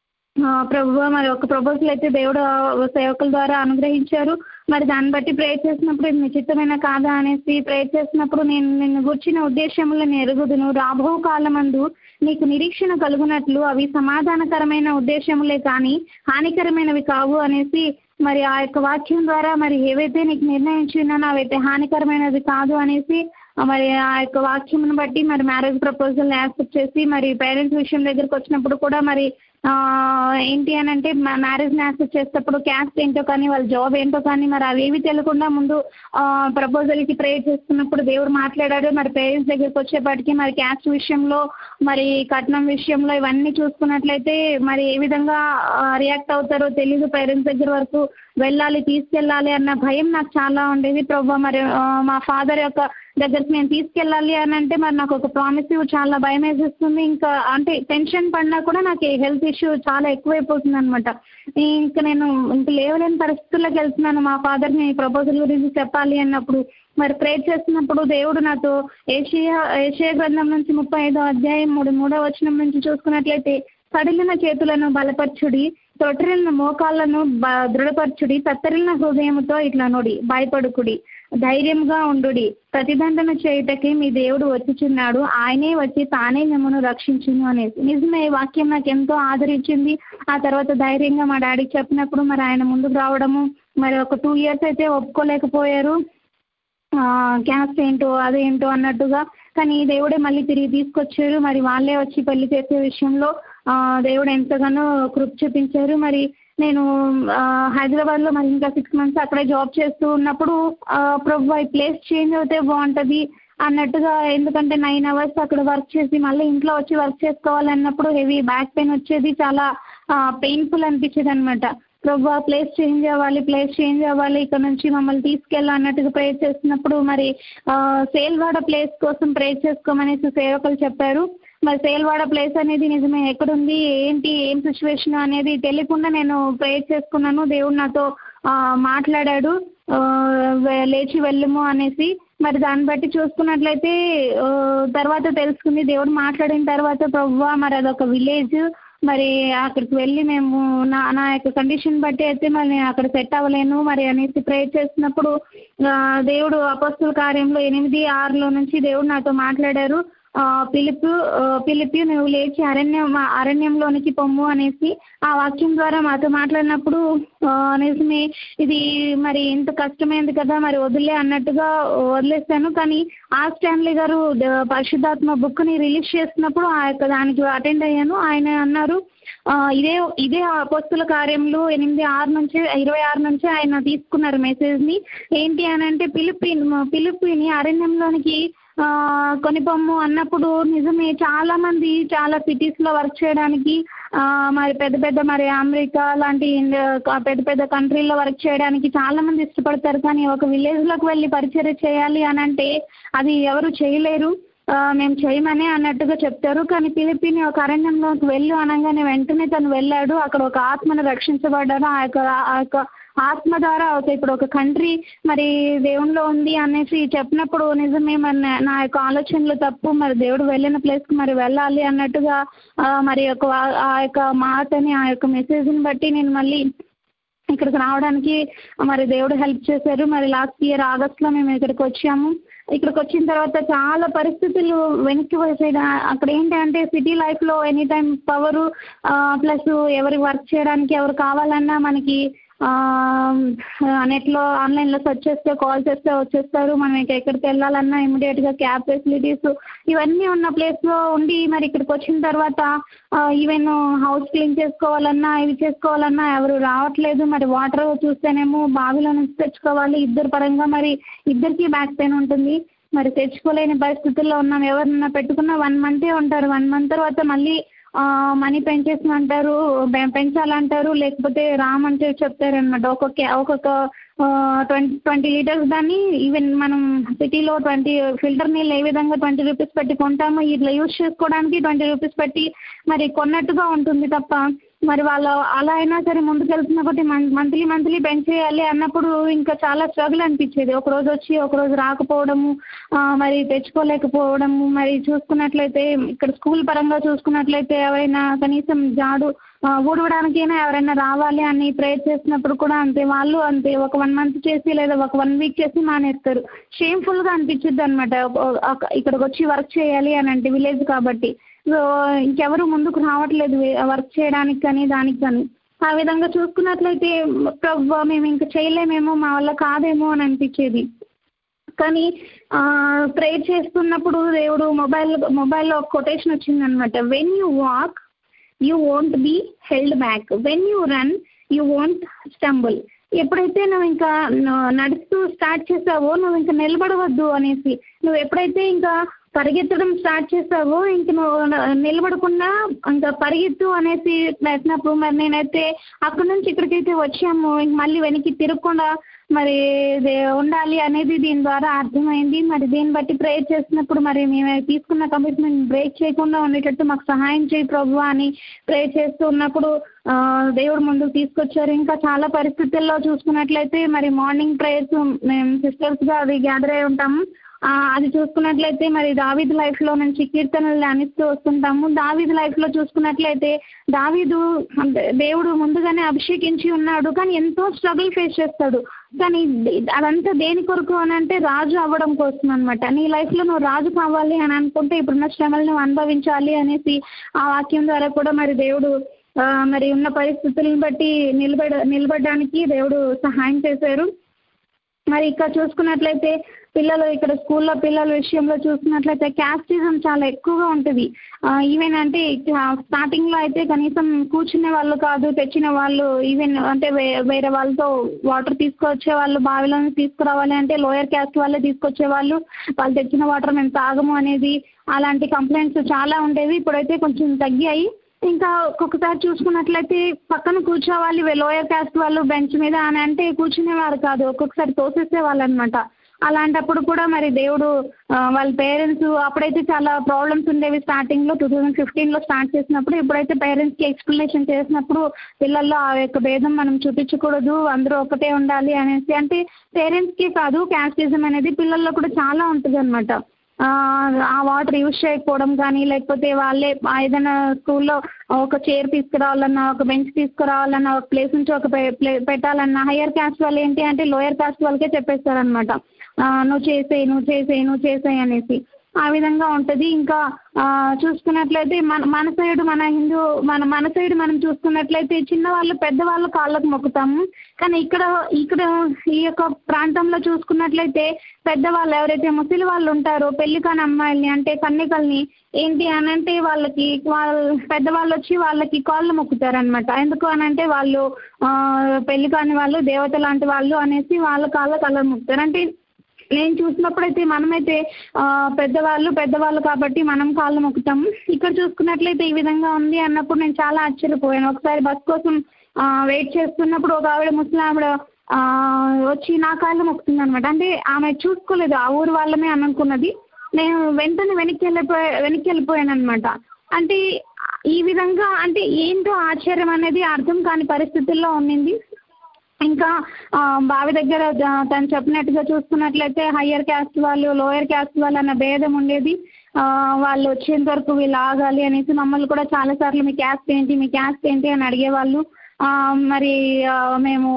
ఆ, ప్రభువా మరి ఒక ప్రపోజల్ అయితే దేవుడు ఆ, సేవకుల ద్వారా అనుగ్రహించారు మరి దాన్ని బట్టి ప్రేయర్ చేసినప్పుడు ఇది నిశ్చితమైన కాదా అనేసి ప్రేయర్ చేసినప్పుడు నేను నిన్ను గుర్చిన ఉద్దేశములను నేను ఎరుగుదును రాబో కాలమందు నీకు నిరీక్షణ కలుగునట్లు అవి సమాధానకరమైన ఉద్దేశములే కానీ హానికరమైనవి కావు అనేసి మరి ఆ యొక్క వాక్యం ద్వారా మరి ఏవైతే నీకు నిర్ణయించి ఉన్నానో అవైతే హానికరమైనది కాదు అనేసి మరి ఆ యొక్క వాక్యమును బట్టి మరి మ్యారేజ్ ప్రపోజల్ యాక్సెప్ట్ చేసి మరి పేరెంట్స్ విషయం దగ్గరకు వచ్చినప్పుడు కూడా మరి ఆ, ఏంటి అని అంటే మ్యారేజ్ని యాక్సెప్ట్ చేసేటప్పుడు క్యాస్ట్ ఏంటో కానీ వాళ్ళ జాబ్ ఏంటో కానీ మరి అవేవి తెలియకుండా ముందు ప్రపోజల్కి ప్రేయర్ చేస్తున్నప్పుడు దేవుడు మాట్లాడాడు మరి పేరెంట్స్ దగ్గరికి వచ్చేప్పటికి మరి క్యాస్ట్ విషయంలో మరి కట్నం విషయంలో ఇవన్నీ చూసుకున్నట్లయితే మరి ఏ విధంగా రియాక్ట్ అవుతారో తెలియదు పేరెంట్స్ దగ్గర వరకు వెళ్ళాలి తీసుకెళ్ళాలి అన్న భయం నాకు చాలా ఉండేది ప్రభు మరి ఆ, మా ఫాదర్ యొక్క దగ్గరికి నేను తీసుకెళ్ళాలి అని అంటే మరి నాకు ఒక ప్రామిస్ చాలా భయం వేసేస్తుంది ఇంకా అంటే టెన్షన్ పడినా కూడా నాకు హెల్త్ ఇష్యూ చాలా ఎక్కువైపోతుంది అనమాట ఇంకా నేను ఇంక లేవలేని పరిస్థితుల్లోకి వెళ్తున్నాను మా ఫాదర్ని ప్రపోజల్ గురించి చెప్పాలి అన్నప్పుడు మరి ప్రేర్ చేస్తున్నప్పుడు దేవుడు నాతో ఏషియా ఏషియా గ్రంథం నుంచి ముప్పై ఐదో అధ్యాయం మూడు మూడో వచనం నుంచి చూసుకున్నట్లయితే సడిలిన చేతులను బలపరచుడి తొట్టిరిన మోకాళ్ళను బ దృఢపరచుడి తత్తరిన హృదయముతో ఇట్లా నొడి భయపడుకుడి ధైర్యంగా ఉండుడి ప్రతిదండన చేయుటకి మీ దేవుడు వచ్చుచున్నాడు ఆయనే వచ్చి తానే మిమ్మల్ని రక్షించును అనేసి నిజమే ఈ వాక్యం నాకు ఎంతో ఆదరించింది ఆ తర్వాత ధైర్యంగా మా డాడీకి చెప్పినప్పుడు మరి ఆయన ముందుకు రావడము మరి ఒక టూ ఇయర్స్ అయితే ఒప్పుకోలేకపోయారు క్యాస్ట్ ఏంటో అదేంటో అన్నట్టుగా కానీ దేవుడే మళ్ళీ తిరిగి తీసుకొచ్చారు మరి వాళ్ళే వచ్చి పెళ్లి చేసే విషయంలో ఆ, దేవుడు ఎంతగానో కృప చూపించారు మరి నేను ఆ, హైదరాబాద్లో మరి ఇంకా సిక్స్ మంత్స్ అక్కడే జాబ్ చేస్తూ ఉన్నప్పుడు ఆ, ప్రభు ఈ ప్లేస్ చేంజ్ అవుతే బాగుంటుంది అన్నట్టుగా ఎందుకంటే నైన్ అవర్స్ అక్కడ వర్క్ చేసి మళ్ళీ ఇంట్లో వచ్చి వర్క్ చేసుకోవాలన్నప్పుడు హెవీ బ్యాక్ పెయిన్ వచ్చేది చాలా పెయిన్ఫుల్ అనిపించేది అనమాట ప్రభు ప్లేస్ చేంజ్ అవ్వాలి ప్లేస్ చేంజ్ అవ్వాలి ఇక్కడ నుంచి మమ్మల్ని తీసుకెళ్ళాలి అన్నట్టుగా ప్రేర్ చేస్తున్నప్పుడు మరి ఆ, సేల్వాడ ప్లేస్ కోసం ప్రేర్ చేసుకోమనేసి సేవకులు చెప్పారు మరి సేల్వాడ ప్లేస్ అనేది నిజమే ఎక్కడుంది ఏంటి ఏం సిచ్యువేషన్ అనేది తెలియకుండా నేను ప్రేర్ చేసుకున్నాను దేవుడు నాతో ఆ, మాట్లాడాడు ఆ, వె- లేచి వెళ్ళము అనేసి మరి దాన్ని బట్టి చూసుకున్నట్లయితే ఆ, తర్వాత తెలుసుకుంది దేవుడు మాట్లాడిన తర్వాత ప్రవ్వా మరి అదొక విలేజ్ మరి అక్కడికి వెళ్ళి మేము నా నా యొక్క కండిషన్ బట్టి అయితే మరి నేను అక్కడ సెట్ అవ్వలేను మరి అనేసి ప్రేర్ చేసినప్పుడు ఆ, దేవుడు అపస్తుల కార్యంలో ఎనిమిది ఆరులో నుంచి దేవుడు నాతో మాట్లాడారు ఆ, పిలుపు ఆ, పిలిపి నువ్వు లేచి అరణ్యం అరణ్యంలోనికి పొమ్ము అనేసి ఆ వాక్యం ద్వారా మాతో మాట్లాడినప్పుడు ఆ, నిజమే ఇది మరి ఇంత కష్టమైంది కదా మరి వదిలే అన్నట్టుగా వదిలేస్తాను కానీ ఆ స్టాన్లీ గారు ద- పరిశుద్ధాత్మ బుక్ని రిలీజ్ చేసినప్పుడు ఆ యొక్క దానికి అటెండ్ అయ్యాను ఆయన అన్నారు ఆ, ఇదే ఇదే అపోస్తుల కార్యంలో ఎనిమిది ఆరు నుంచి ఇరవై ఆరు నుంచి ఆయన తీసుకున్నారు మెసేజ్ని ఏంటి అని అంటే పిలిపి పిలిపిని అరణ్యంలోనికి ఆ, కొనిపొమ్ము అన్నప్పుడు నిజమే చాలా మంది చాలా సిటీస్లో వర్క్ చేయడానికి ఆ, మరి పెద్ద పెద్ద మరి అమెరికా లాంటి ఇండియా- పెద్ద పెద్ద కంట్రీల్లో వర్క్ చేయడానికి చాలా మంది ఇష్టపడతారు కానీ ఒక విలేజ్లోకి వెళ్ళి పరిచయం చేయాలి అని అంటే అది ఎవరు చేయలేరు ఆ, మేము చేయమని అన్నట్టుగా చెప్తారు కానీ పిలిపిని ఒక అరణ్యంలోకి వెళ్ళు అనగానే వెంటనే తను వెళ్ళాడు అక్కడ ఒక ఆత్మను రక్షించబడ్డాడు ఆ యొక్క ఆ యొక్క ఆత్మ ద్వారా ఒక ఇప్పుడు ఒక కంట్రీ మరి దేవునిలో ఉంది అనేసి చెప్పినప్పుడు నిజమే మరి నా- నా యొక్క ఆలోచనలు తప్పు మరి దేవుడు వెళ్ళిన ప్లేస్కి మరి వెళ్ళాలి అన్నట్టుగా ఆ, మరి ఒక వా- ఆ యొక్క మాటని ఆ యొక్క మెసేజ్ని బట్టి నేను మళ్ళీ ఇక్కడికి రావడానికి మరి దేవుడు హెల్ప్ చేశారు మరి లాస్ట్ ఇయర్ ఆగస్ట్లో మేము ఇక్కడికి వచ్చాము ఇక్కడికి వచ్చిన తర్వాత చాలా పరిస్థితులు వెనక్కి వచ్చాయి అక్కడ ఏంటంటే సిటీ లైఫ్లో ఎనీ టైం పవరు ప్లస్ ఎవరికి వర్క్ చేయడానికి ఎవరు కావాలన్నా మనకి నెట్లో ఆన్లైన్లో సెర్చ్ చేస్తే కాల్ చేస్తే వచ్చేస్తారు మనం ఇక ఎక్కడికి వెళ్ళాలన్నా ఇమీడియట్గా క్యాబ్ ఫెసిలిటీస్ ఇవన్నీ ఉన్న ప్లేస్లో ఉండి మరి ఇక్కడికి వచ్చిన తర్వాత ఈవెన్ హౌస్ క్లీన్ చేసుకోవాలన్నా ఇవి చేసుకోవాలన్నా ఎవరు రావట్లేదు మరి వాటర్ చూస్తేనేమో బావిలో నుంచి తెచ్చుకోవాలి ఇద్దరు పరంగా మరి ఇద్దరికి బ్యాక్ పెయిన్ ఉంటుంది మరి తెచ్చుకోలేని పరిస్థితుల్లో ఉన్నాం ఎవరన్నా పెట్టుకున్న వన్ మంతే ఉంటారు వన్ మంత్ తర్వాత మళ్ళీ మనీ పెంచేసమంటారు పెంచాలంటారు లేకపోతే రామంటే చెప్తారనమాట ఒక్కొక్క ఒక్కొక్క ట్వంటీ ట్వంటీ లీటర్స్ దాన్ని ఈవెన్ మనం సిటీలో ట్వంటీ ఫిల్టర్ నీళ్ళు ఏ విధంగా ట్వంటీ రూపీస్ పెట్టి కొంటామో ఇట్లా యూజ్ చేసుకోవడానికి ట్వంటీ రూపీస్ పెట్టి మరి కొన్నట్టుగా ఉంటుంది తప్ప మరి వాళ్ళు అలా అయినా సరే ముందుకెళ్తున్న కొద్దీ మంత్లీ మంత్లీ పెంచేయాలి అన్నప్పుడు ఇంకా చాలా స్ట్రగుల్ అనిపించేది ఒక రోజు వచ్చి ఒక రోజు రాకపోవడము మరి తెచ్చుకోలేకపోవడము మరి చూసుకున్నట్లయితే ఇక్కడ స్కూల్ పరంగా చూసుకున్నట్లయితే ఎవరైనా కనీసం జాడు ఊడవడానికైనా ఎవరైనా రావాలి అని ప్రేయర్ చేసినప్పుడు కూడా అంతే వాళ్ళు అంతే ఒక వన్ మంత్ చేసి లేదా ఒక వన్ వీక్ చేసి మానేస్తారు షేమ్ఫుల్గా అనిపించుద్ది అనమాట ఇక్కడికి వచ్చి వర్క్ చేయాలి అని అంటే విలేజ్ కాబట్టి సో ఇంకెవరు ముందుకు రావట్లేదు వర్క్ చేయడానికి కానీ దానికి కానీ ఆ విధంగా చూసుకున్నట్లయితే ప్రభు మేము ఇంకా చేయలేమేమో మా వల్ల కాదేమో అని అనిపించేది కానీ ప్రేయర్ చేస్తున్నప్పుడు దేవుడు మొబైల్ మొబైల్లో ఒక కొటేషన్ వచ్చిందనమాట when you walk you won't be held back when you run you won't stumble ఎప్పుడైతే నువ్వు ఇంకా నడుస్తూ స్టార్ట్ చేసావో నువ్వు ఇంకా నిలబడవద్దు అనేసి నువ్వు ఎప్పుడైతే ఇంకా పరిగెత్తడం స్టార్ట్ చేసావో ఇంక నువ్వు నిలబడకుండా ఇంకా పరిగెత్తు అనేసి పెట్టినప్పుడు మరి నేనైతే అక్కడి నుంచి ఇక్కడికైతే వచ్చాము ఇంక మళ్ళీ వెనక్కి తిరగకుండా మరి ఉండాలి అనేది దీని ద్వారా అర్థమైంది మరి దీన్ని బట్టి ప్రేయర్ చేసినప్పుడు మరి మేము తీసుకున్న కమిట్మెంట్ బ్రేక్ చేయకుండా ఉండేటట్టు మాకు సహాయం చేయి ప్రభు అని ప్రేయర్ చేస్తూ ఉన్నప్పుడు దేవుడు ముందుకు తీసుకొచ్చారు ఇంకా చాలా పరిస్థితుల్లో చూసుకున్నట్లయితే మరి మార్నింగ్ ప్రేయర్స్ మేము సిస్టర్స్గా అది గ్యాదర్ అయి ఉంటాము అది చూసుకున్నట్లయితే మరి దావీద్ లైఫ్లో నుంచి కీర్తనలు ధ్యానిస్తూ వస్తుంటాము దావీద్ లైఫ్లో చూసుకున్నట్లయితే దావీదు దేవుడు ముందుగానే అభిషేకించి ఉన్నాడు కానీ ఎంతో స్ట్రగుల్ ఫేస్ చేస్తాడు కానీ అదంతా దేని కొరకు అని అంటే రాజు అవ్వడం కోసం అనమాట నీ లైఫ్లో నువ్వు రాజు కావాలి అని అనుకుంటే ఇప్పుడున్న శ్రమలు నువ్వు అనుభవించాలి అనేసి ఆ వాక్యం ద్వారా కూడా మరి దేవుడు మరి ఉన్న పరిస్థితులను బట్టి నిలబడ నిలబడడానికి దేవుడు సహాయం చేశారు మరి ఇక్కడ చూసుకున్నట్లయితే పిల్లలు ఇక్కడ స్కూల్లో పిల్లల విషయంలో చూసుకున్నట్లయితే క్యాస్టిజం చాలా ఎక్కువగా ఉంటుంది ఈవెన్ అంటే స్టార్టింగ్లో అయితే కనీసం కూర్చునే వాళ్ళు కాదు తెచ్చిన వాళ్ళు ఈవెన్ అంటే వేరే వాళ్ళతో వాటర్ తీసుకొచ్చే వాళ్ళు బావిలో తీసుకురావాలి అంటే లోయర్ క్యాస్ట్ వాళ్ళే తీసుకొచ్చే వాళ్ళు వాళ్ళు తెచ్చిన వాటర్ మేము తాగము అనేది అలాంటి కంప్లైంట్స్ చాలా ఉండేవి ఇప్పుడైతే కొంచెం తగ్గాయి ఇంకా ఒక్కొక్కసారి చూసుకున్నట్లయితే పక్కన కూర్చోవాలి లోయర్ క్యాస్ట్ వాళ్ళు బెంచ్ మీద అని అంటే కూర్చునేవారు కాదు ఒక్కొక్కసారి తోసేసే వాళ్ళు అనమాట అలాంటప్పుడు కూడా మరి దేవుడు వాళ్ళ పేరెంట్స్ అప్పుడైతే చాలా ప్రాబ్లమ్స్ ఉండేవి స్టార్టింగ్లో టూ థౌజండ్ ఫిఫ్టీన్లో స్టార్ట్ చేసినప్పుడు ఇప్పుడైతే పేరెంట్స్కి ఎక్స్ప్లెనేషన్ చేసినప్పుడు పిల్లల్లో ఆ యొక్క భేదం మనం చూపించకూడదు అందరూ ఒకటే ఉండాలి అనేసి అంటే పేరెంట్స్కి కాదు క్యాస్టిజం అనేది పిల్లల్లో కూడా చాలా ఉంటుంది అనమాట ఆ వాటర్ యూజ్ చేయకపోవడం కానీ లేకపోతే వాళ్ళే ఏదైనా స్కూల్లో ఒక చైర్ తీసుకురావాలన్నా ఒక బెంచ్ తీసుకురావాలన్నా ఒక ప్లేస్ నుంచి ఒక పెట్టాలన్నా హయ్యర్ క్యాస్ట్ వాళ్ళు ఏంటి అంటే లోయర్ క్యాస్ట్ వాళ్ళకే చెప్పేస్తారనమాట నువ్వు చేసేయి నువ్వు చేసేయి నువ్వు చేసేయి అనేసి ఆ విధంగా ఉంటుంది ఇంకా చూసుకున్నట్లయితే మన మన సైడ్ మన హిందూ మన మన సైడ్ మనం చూసుకున్నట్లయితే చిన్నవాళ్ళు పెద్దవాళ్ళు కాళ్ళకు మొక్కుతాము కానీ ఇక్కడ ఇక్కడ ఈ యొక్క ప్రాంతంలో చూసుకున్నట్లయితే పెద్దవాళ్ళు ఎవరైతే ముసలి వాళ్ళు ఉంటారో పెళ్లి కాని అమ్మాయిల్ని అంటే కన్యకల్ని ఏంటి అని అంటే వాళ్ళకి వాళ్ళ పెద్దవాళ్ళు వచ్చి వాళ్ళకి కాళ్ళు మొక్కుతారనమాట ఎందుకు అని అంటే వాళ్ళు పెళ్లి కాని వాళ్ళు దేవత లాంటి వాళ్ళు అనేసి వాళ్ళ కాళ్ళ కళ్ళ మొక్కుతారు అంటే నేను చూసినప్పుడైతే మనమైతే పెద్దవాళ్ళు పెద్దవాళ్ళు కాబట్టి మనం కాళ్ళు మొక్కుతాం ఇక్కడ చూసుకున్నట్లయితే ఈ విధంగా ఉంది అన్నప్పుడు నేను చాలా ఆశ్చర్యపోయాను ఒకసారి బస్ కోసం వెయిట్ చేస్తున్నప్పుడు ఒక ఆవిడ ముసలి ఆవిడ వచ్చి నా కాళ్ళు మొక్కుతుంది అనమాట అంటే ఆమె చూసుకోలేదు ఆ ఊరు వాళ్ళమే అనుకున్నది నేను వెంటనే వెనక్కి వెళ్ళిపోయా వెనక్కి వెళ్ళిపోయాను అనమాట అంటే ఈ విధంగా అంటే ఏంటో ఆశ్చర్యం అనేది అర్థం కాని పరిస్థితుల్లో ఉండింది ఇంకా బావి దగ్గర తను చెప్పినట్టుగా చూసుకున్నట్లయితే హయ్యర్ క్యాస్ట్ వాళ్ళు లోయర్ క్యాస్ట్ వాళ్ళు అన్న భేదం ఉండేది వాళ్ళు వచ్చేంత వరకు వీళ్ళు ఆగాలి అనేసి మమ్మల్ని కూడా చాలాసార్లు మీ క్యాస్ట్ ఏంటి మీ క్యాస్ట్ ఏంటి అని అడిగేవాళ్ళు మరి మేము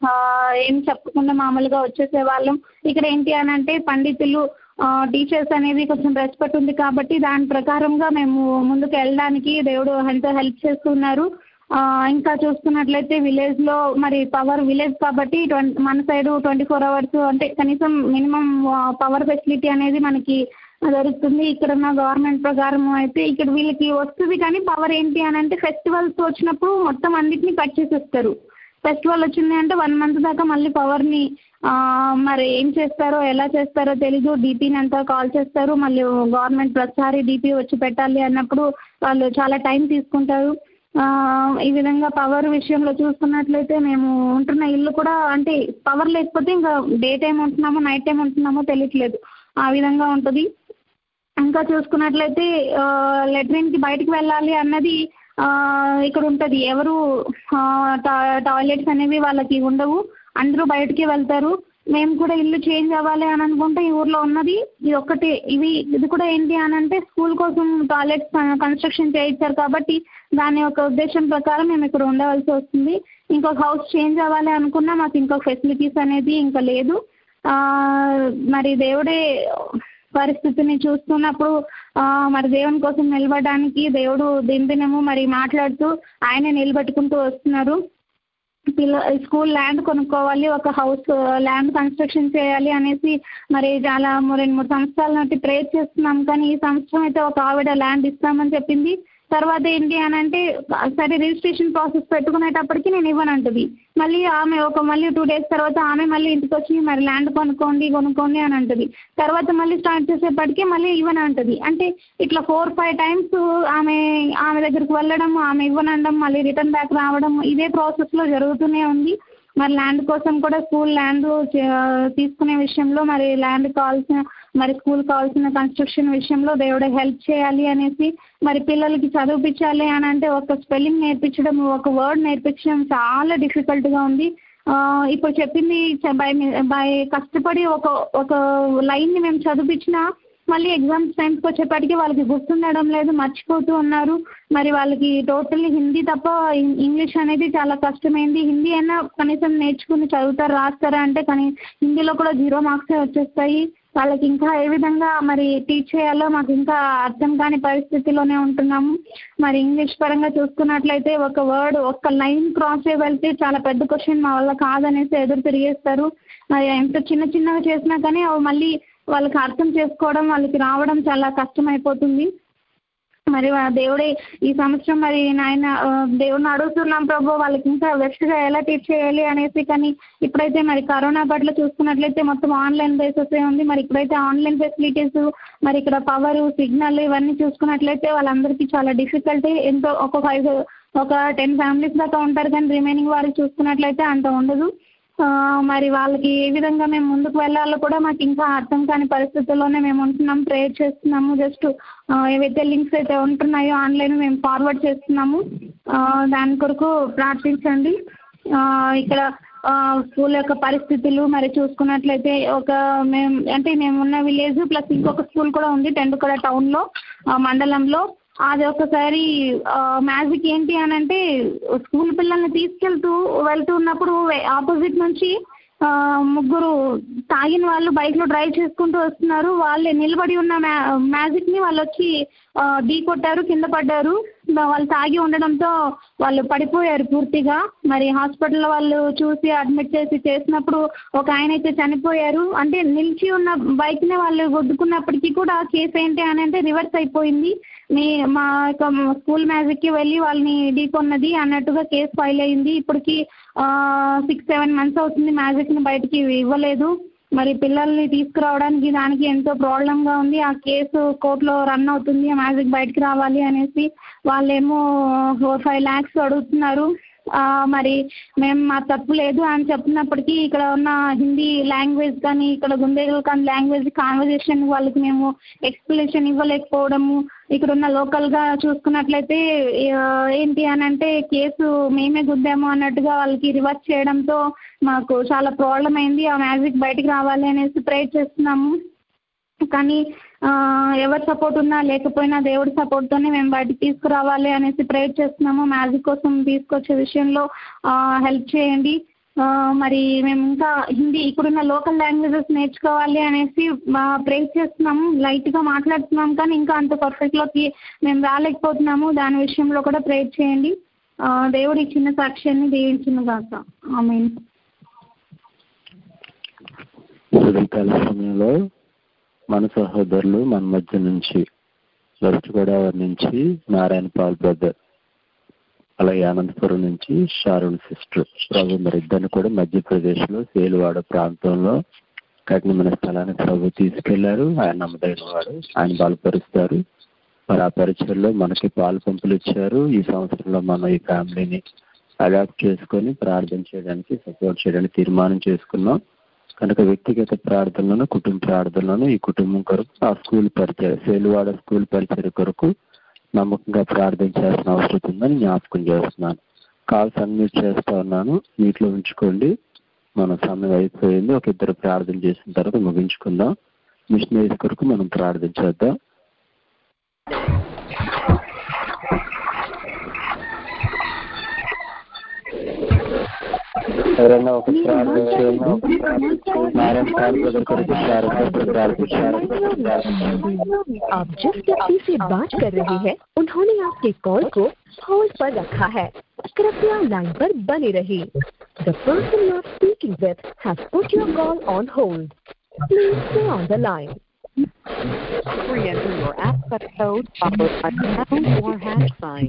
ఏం చెప్పకుండా మామూలుగా వచ్చేసేవాళ్ళం ఇక్కడ ఏంటి అని అంటే పండితులు టీచర్స్ అనేది కొంచెం రెస్పెక్ట్ ఉంది కాబట్టి దాని ప్రకారంగా మేము ముందుకు వెళ్ళడానికి దేవుడు ఎంతో హెల్ప్ చేస్తున్నారు ఇంకా చూసుకున్నట్లయితే విలేజ్లో మరి పవర్ విలేజ్ కాబట్టి ట్వంటీ మన సైడ్ ట్వంటీ ఫోర్ అవర్స్ అంటే కనీసం మినిమం పవర్ ఫెసిలిటీ అనేది మనకి జరుగుతుంది ఇక్కడ ఉన్న గవర్నమెంట్ ప్రకారం అయితే ఇక్కడ వీళ్ళకి వస్తుంది కానీ పవర్ ఏంటి అని అంటే ఫెస్టివల్స్ వచ్చినప్పుడు మొత్తం అన్నిటిని కట్ చేసేస్తారు ఫెస్టివల్ వచ్చింది అంటే వన్ మంత్ దాకా మళ్ళీ పవర్ని మరి ఏం చేస్తారో ఎలా చేస్తారో తెలీదు డీపీని అంతా కాల్ చేస్తారు మళ్ళీ గవర్నమెంట్ ప్రతిసారి డీపీ వచ్చి పెట్టాలి అన్నప్పుడు వాళ్ళు చాలా టైం తీసుకుంటారు ఆ, ఈ విధంగా పవర్ విషయంలో చూసుకున్నట్లయితే మేము ఉంటున్న ఇల్లు కూడా అంటే పవర్ లేకపోతే ఇంకా డే టైం ఉంటున్నామో నైట్ టైం ఉంటున్నామో తెలియట్లేదు ఆ విధంగా ఉంటుంది ఇంకా చూసుకున్నట్లయితే లెట్రిన్కి బయటకు వెళ్ళాలి అన్నది ఆ, ఇక్కడ ఉంటుంది ఎవరు టాయిలెట్స్ అనేవి వాళ్ళకి ఉండవు అందరూ బయటికి వెళ్తారు మేము కూడా ఇల్లు చేంజ్ అవ్వాలి అని అనుకుంటే ఈ ఊర్లో ఉన్నది ఇది ఒక్కటే ఇవి ఇది కూడా ఏంటి అని అంటే స్కూల్ కోసం టాయిలెట్స్ కన్స్ట్రక్షన్ చేయించారు కాబట్టి దాని యొక్క ఉద్దేశం ప్రకారం మేము ఇక్కడ ఉండవలసి వస్తుంది ఇంకొక హౌస్ చేంజ్ అవ్వాలి అనుకున్నా మాకు ఇంకొక ఫెసిలిటీస్ అనేది ఇంకా లేదు ఆ, మరి దేవుడే పరిస్థితిని చూస్తున్నప్పుడు ఆ, మరి దేవుని కోసం నిలబడడానికి దేవుడు దినదినము మరి మాట్లాడుతూ ఆయనే నిలబెట్టుకుంటూ వస్తున్నారు పిల్ల స్కూల్ ల్యాండ్ కొనుక్కోవాలి ఒక హౌస్ ల్యాండ్ కన్స్ట్రక్షన్ చేయాలి అనేసి మరి చాలా మూ- రెండు మూడు సంవత్సరాల నుండి ప్రేర్ చేస్తున్నాం కానీ ఈ సంవత్సరం అయితే ఒక ఆవిడ ల్యాండ్ ఇస్తామని చెప్పింది తర్వాత ఏంటి అని అంటే సరే రిజిస్ట్రేషన్ ప్రాసెస్ పెట్టుకునేటప్పటికి నేను ఇవ్వనంటుంది మళ్ళీ ఆమె ఒక మళ్ళీ టూ డేస్ తర్వాత ఆమె మళ్ళీ ఇంటికి వచ్చి మరి ల్యాండ్ కొనుక్కోండి కొనుక్కోండి అని అంటుంది తర్వాత మళ్ళీ స్టార్ట్ చేసేప్పటికి మళ్ళీ ఇవ్వనంటుంది అంటే ఇట్లా ఫోర్ ఫైవ్ టైమ్స్ ఆమె ఆమె దగ్గరికి వెళ్ళడం ఆమె ఇవ్వనండం మళ్ళీ రిటర్న్ బ్యాక్ రావడం ఇదే ప్రాసెస్లో జరుగుతూనే ఉంది మరి ల్యాండ్ కోసం కూడా స్కూల్ ల్యాండ్ తీసుకునే విషయంలో మరి ల్యాండ్ కావాల్సిన మరి స్కూల్ కావాల్సిన కన్స్ట్రక్షన్ విషయంలో దేవుడే హెల్ప్ చేయాలి అనేసి మరి పిల్లలకి చదివిపించాలి అని అంటే ఒక స్పెల్లింగ్ నేర్పించడం ఒక వర్డ్ నేర్పించడం చాలా డిఫికల్ట్గా ఉంది ఆ, ఇప్పుడు చెప్పింది చ- బై బై కష్టపడి ఒక ఒక లైన్ని మేము చదివించినా మళ్ళీ ఎగ్జామ్స్ టైంకి వచ్చేప్పటికి వాళ్ళకి గుర్తుండడం లేదు మర్చిపోతూ ఉన్నారు మరి వాళ్ళకి టోటల్లీ హిందీ తప్ప ఇం- ఇంగ్లీష్ అనేది చాలా కష్టమైంది హిందీ అయినా కనీసం నేర్చుకుని చదువుతారు రాస్తారా అంటే కానీ హిందీలో కూడా జీరో మార్క్సే వచ్చేస్తాయి వాళ్ళకి ఇంకా ఏ విధంగా మరి టీచ్ చేయాలో మాకు ఇంకా అర్థం కాని పరిస్థితిలోనే ఉంటున్నాము మరి ఇంగ్లీష్ పరంగా చూసుకున్నట్లయితే ఒక వర్డ్ ఒక్క లైన్ క్రాస్ వెళ్తే చాలా పెద్ద క్వశ్చన్ మా వల్ల కాదనేసి ఎదురు తిరిగేస్తారు మరి ఎంత చిన్న చిన్నగా చేసినా కానీ అవి మళ్ళీ వాళ్ళకి అర్థం చేసుకోవడం వాళ్ళకి రావడం చాలా కష్టమైపోతుంది మరి వా- దేవుడే ఈ సంవత్సరం మరి నాయన ఆ, దేవుడిని అడుగుతున్నాం ప్రభు వాళ్ళకి ఇంకా బెస్ట్గా ఎలా టీచ్ చేయాలి అనేసి కానీ ఇప్పుడైతే మరి కరోనా పట్ల చూసుకున్నట్లయితే మొత్తం ఆన్లైన్ బేసెస్ ఉంది మరి ఇప్పుడైతే ఆన్లైన్ ఫెసిలిటీస్ మరి ఇక్కడ పవర్ సిగ్నల్ ఇవన్నీ చూసుకున్నట్లయితే వాళ్ళందరికీ చాలా డిఫికల్టీ ఎంతో ఒక ఫైవ్ ఒక టెన్ ఫ్యామిలీస్ దాకా ఉంటారు కానీ రిమైనింగ్ వారికి చూసుకున్నట్లయితే అంత ఉండదు ఆ, మరి వాళ్ళకి ఏ విధంగా మేము ముందుకు వెళ్ళాలో కూడా మాకు ఇంకా అర్థం కాని పరిస్థితుల్లోనే మేము ఉంటున్నాం ప్రేయర్ చేస్తున్నాము జస్ట్ ఏవైతే లింక్స్ అయితే ఉంటున్నాయో ఆన్లైన్ మేము ఫార్వర్డ్ చేస్తున్నాము ఆ, దాని కొరకు ప్రార్థించండి ఆ, ఇక్కడ ఆ, స్కూల్ యొక్క పరిస్థితులు మరి చూసుకున్నట్లయితే ఒక మేము అంటే మేము ఉన్న విలేజ్ ప్లస్ ఇంకొక స్కూల్ కూడా ఉంది టెండుకడ టౌన్లో మండలంలో అది ఒకసారి మ్యాజిక్ ఏంటి అని అంటే స్కూల్ పిల్లల్ని తీసుకెళ్తూ వెళ్తూ ఉన్నప్పుడు ఆపోజిట్ నుంచి ఆ, ముగ్గురు తాగిన వాళ్ళు బైక్లో డ్రైవ్ చేసుకుంటూ వస్తున్నారు వాళ్ళే నిలబడి ఉన్న మ్యా మ్యాజిక్ని వాళ్ళు వచ్చి ఆ, ఢీ కొట్టారు కింద పడ్డారు మ- వాళ్ళు తాగి ఉండడంతో వాళ్ళు పడిపోయారు పూర్తిగా మరి హాస్పిటల్లో వాళ్ళు చూసి అడ్మిట్ చేసి చేసినప్పుడు ఒక ఆయన అయితే చనిపోయారు అంటే నిలిచి ఉన్న బైక్ని వాళ్ళు గుద్దుకున్నప్పటికీ కూడా కేసు ఏంటి అని అంటే రివర్స్ అయిపోయింది మీ మా యొక్క స్కూల్ మ్యాజిక్కి వెళ్ళి వాళ్ళని ఢీకొన్నది అన్నట్టుగా కేసు ఫైల్ అయింది ఇప్పటికి సిక్స్ సెవెన్ మంత్స్ అవుతుంది మ్యాజిక్ని బయటికి ఇవ్వలేదు మరి పిల్లల్ని తీసుకురావడానికి దానికి ఎంతో ప్రాబ్లంగా ఉంది ఆ కేసు కోర్టులో రన్ అవుతుంది ఆ మ్యాజిక్ బయటికి రావాలి అనేసి వాళ్ళేమో ఫోర్ ఫైవ్ ల్యాక్స్ అడుగుతున్నారు ఆ, మరి మేము మా తప్పు లేదు అని చెప్పినప్పటికీ ఇక్కడ ఉన్న హిందీ లాంగ్వేజ్ కానీ ఇక్కడ గుండెలు కానీ లాంగ్వేజ్ కాన్వర్జేషన్ వాళ్ళకి మేము ఎక్స్ప్లెనేషన్ ఇవ్వలేకపోవడము ఇక్కడ ఉన్న లోకల్గా చూసుకున్నట్లయితే ఆ, ఏంటి అని అంటే కేసు మేమే గుద్దాము అన్నట్టుగా వాళ్ళకి రివర్స్ చేయడంతో మాకు చాలా ప్రాబ్లం అయింది ఆ మ్యాజిక్ బయటికి రావాలి అనేసి ప్రే చేస్తున్నాము కానీ ఆ, ఎవరి సపోర్ట్ ఉన్నా లేకపోయినా దేవుడి సపోర్ట్తోనే మేము బయటికి తీసుకురావాలి అనేసి ప్రేయర్ చేస్తున్నాము మ్యాజిక్ కోసం తీసుకొచ్చే విషయంలో హెల్ప్ చేయండి ఆ, మరి మేము ఇంకా హిందీ ఇక్కడున్న లోకల్ లాంగ్వేజెస్ నేర్చుకోవాలి అనేసి ప్రేర్ చేస్తున్నాము లైట్గా మాట్లాడుతున్నాం కానీ ఇంకా అంత పర్ఫెక్ట్లోకి మేము రాలేకపోతున్నాము దాని విషయంలో కూడా ప్రేర్ చేయండి ఆ, దేవుడి ఈ చిన్న సాక్ష్యాన్ని దీవించిన గాక ఆమె ఉదయకాల సమయంలో మన సహోదరులు మన మధ్య నుంచి వెస్ట్ గోదావరి నుంచి నారాయణ పాల్ బ్రదర్ అలాగే అనంతపురం నుంచి షారుణ్ సిస్టర్ ప్రభు మరి ఇద్దరిని కూడా మధ్యప్రదేశ్ లో సేలువాడ ప్రాంతంలో కఠినమైన స్థలానికి ప్రభు తీసుకెళ్లారు ఆయన నమ్మదైన వాడు ఆయన బలపరుస్తారు మరి ఆ పరిచయంలో మనకి పాలు పంపులు ఇచ్చారు ఈ సంవత్సరంలో మనం ఈ ఫ్యామిలీని అడాప్ట్ చేసుకొని ప్రార్థన చేయడానికి సపోర్ట్ చేయడానికి తీర్మానం చేసుకున్నాం కనుక వ్యక్తిగత ప్రార్థనలను కుటుంబ ప్రార్థనలను ఈ కుటుంబం కొరకు ఆ స్కూల్ పరిచయం సేలువాడ స్కూల్ పరిచయం కొరకు నమ్మకంగా ప్రార్థన చేయాల్సిన అవసరం ఉందని జ్ఞాపకం చేస్తున్నాను కాల్స్ అన్మ్యూట్ చేస్తా ఉన్నాను మీట్లో ఉంచుకోండి మన సమయం అయిపోయింది ఒక ఇద్దరు ప్రార్థన చేసిన తర్వాత ముగించుకుందాం మిషనరీస్ కొరకు మనం ప్రార్థన చేద్దాం ఎవరైనా ఒక ప్రార్థన చేయండి నారాయణ పాల్ బ్రదర్ కొరకు ప్రార్థన ప్రార్థించారు आप जिस व्यक्ति से बात कर रहे हैं उन्होंने आपके कॉल को होल्ड पर रखा है कृपया लाइन पर बने रहिए the person you are speaking with has put your call on hold please stay on the line Re-enter your access code followed by the pound or hash sign.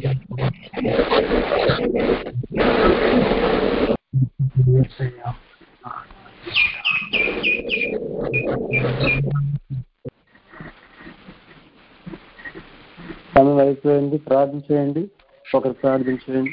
సమయం అయిపోయింది ప్రార్థన చేయండి ఒకరు ప్రార్థన చేయండి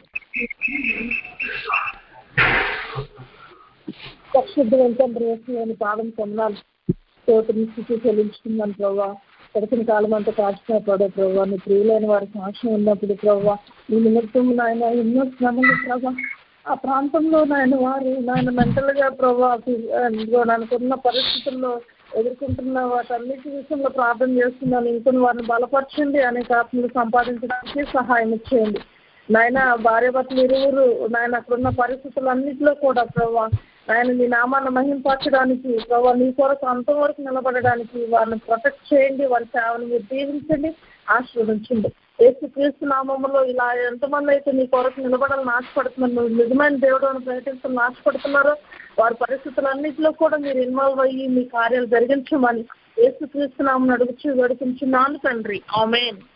పరిశుద్ధ వెంకట రేసులోని పాదం పొందాలి తోటని స్థితి చెల్లించుకున్నాను ప్రభావ గడిచిన కాలం అంతా కాచిన పడే ప్రభావ నీ ప్రియులైన వారి సాక్ష్యం ఉన్నప్పుడు ప్రభావ నీ నిమిత్తం నాయన ఎన్నో శ్రమలు ప్రభావ ఆ ప్రాంతంలో నాయన వారు నాయన మెంటల్ గా ప్రభావ అనుకున్న పరిస్థితుల్లో ఎదుర్కొంటున్న వాటన్నిటి విషయంలో ప్రార్థన చేస్తున్నాను ఇంకొన్ని వారిని బలపరచండి అనేక ఆత్మలు సంపాదించడానికి సహాయం ఇచ్చేయండి నాయన భార్య భర్తలు ఇరువురు నాయన అక్కడున్న పరిస్థితులన్నింటిలో కూడా ప్రభావ ఆయన నీ నామాన్ని మహింపరచడానికి ప్రభావ నీ కొరకు అంతవరకు నిలబడడానికి వారిని ప్రొటెక్ట్ చేయండి వారి సేవను మీరు దీవించండి ఆశీర్వదించండి యేసు క్రీస్తు నామంలో ఇలా ఎంతమంది అయితే నీ కొరకు నిలబడాలని ఆశపడుతున్నారు నువ్వు నిజమైన దేవుడు అని ప్రకటించాలని ఆశపడుతున్నారో వారి పరిస్థితులన్నింటిలో కూడా మీరు ఇన్వాల్వ్ అయ్యి మీ కార్యాలు జరిగించమని యేసు క్రీస్తు నామం అడుగుచు గడిపించున్నాను తండ్రి ఆమెన్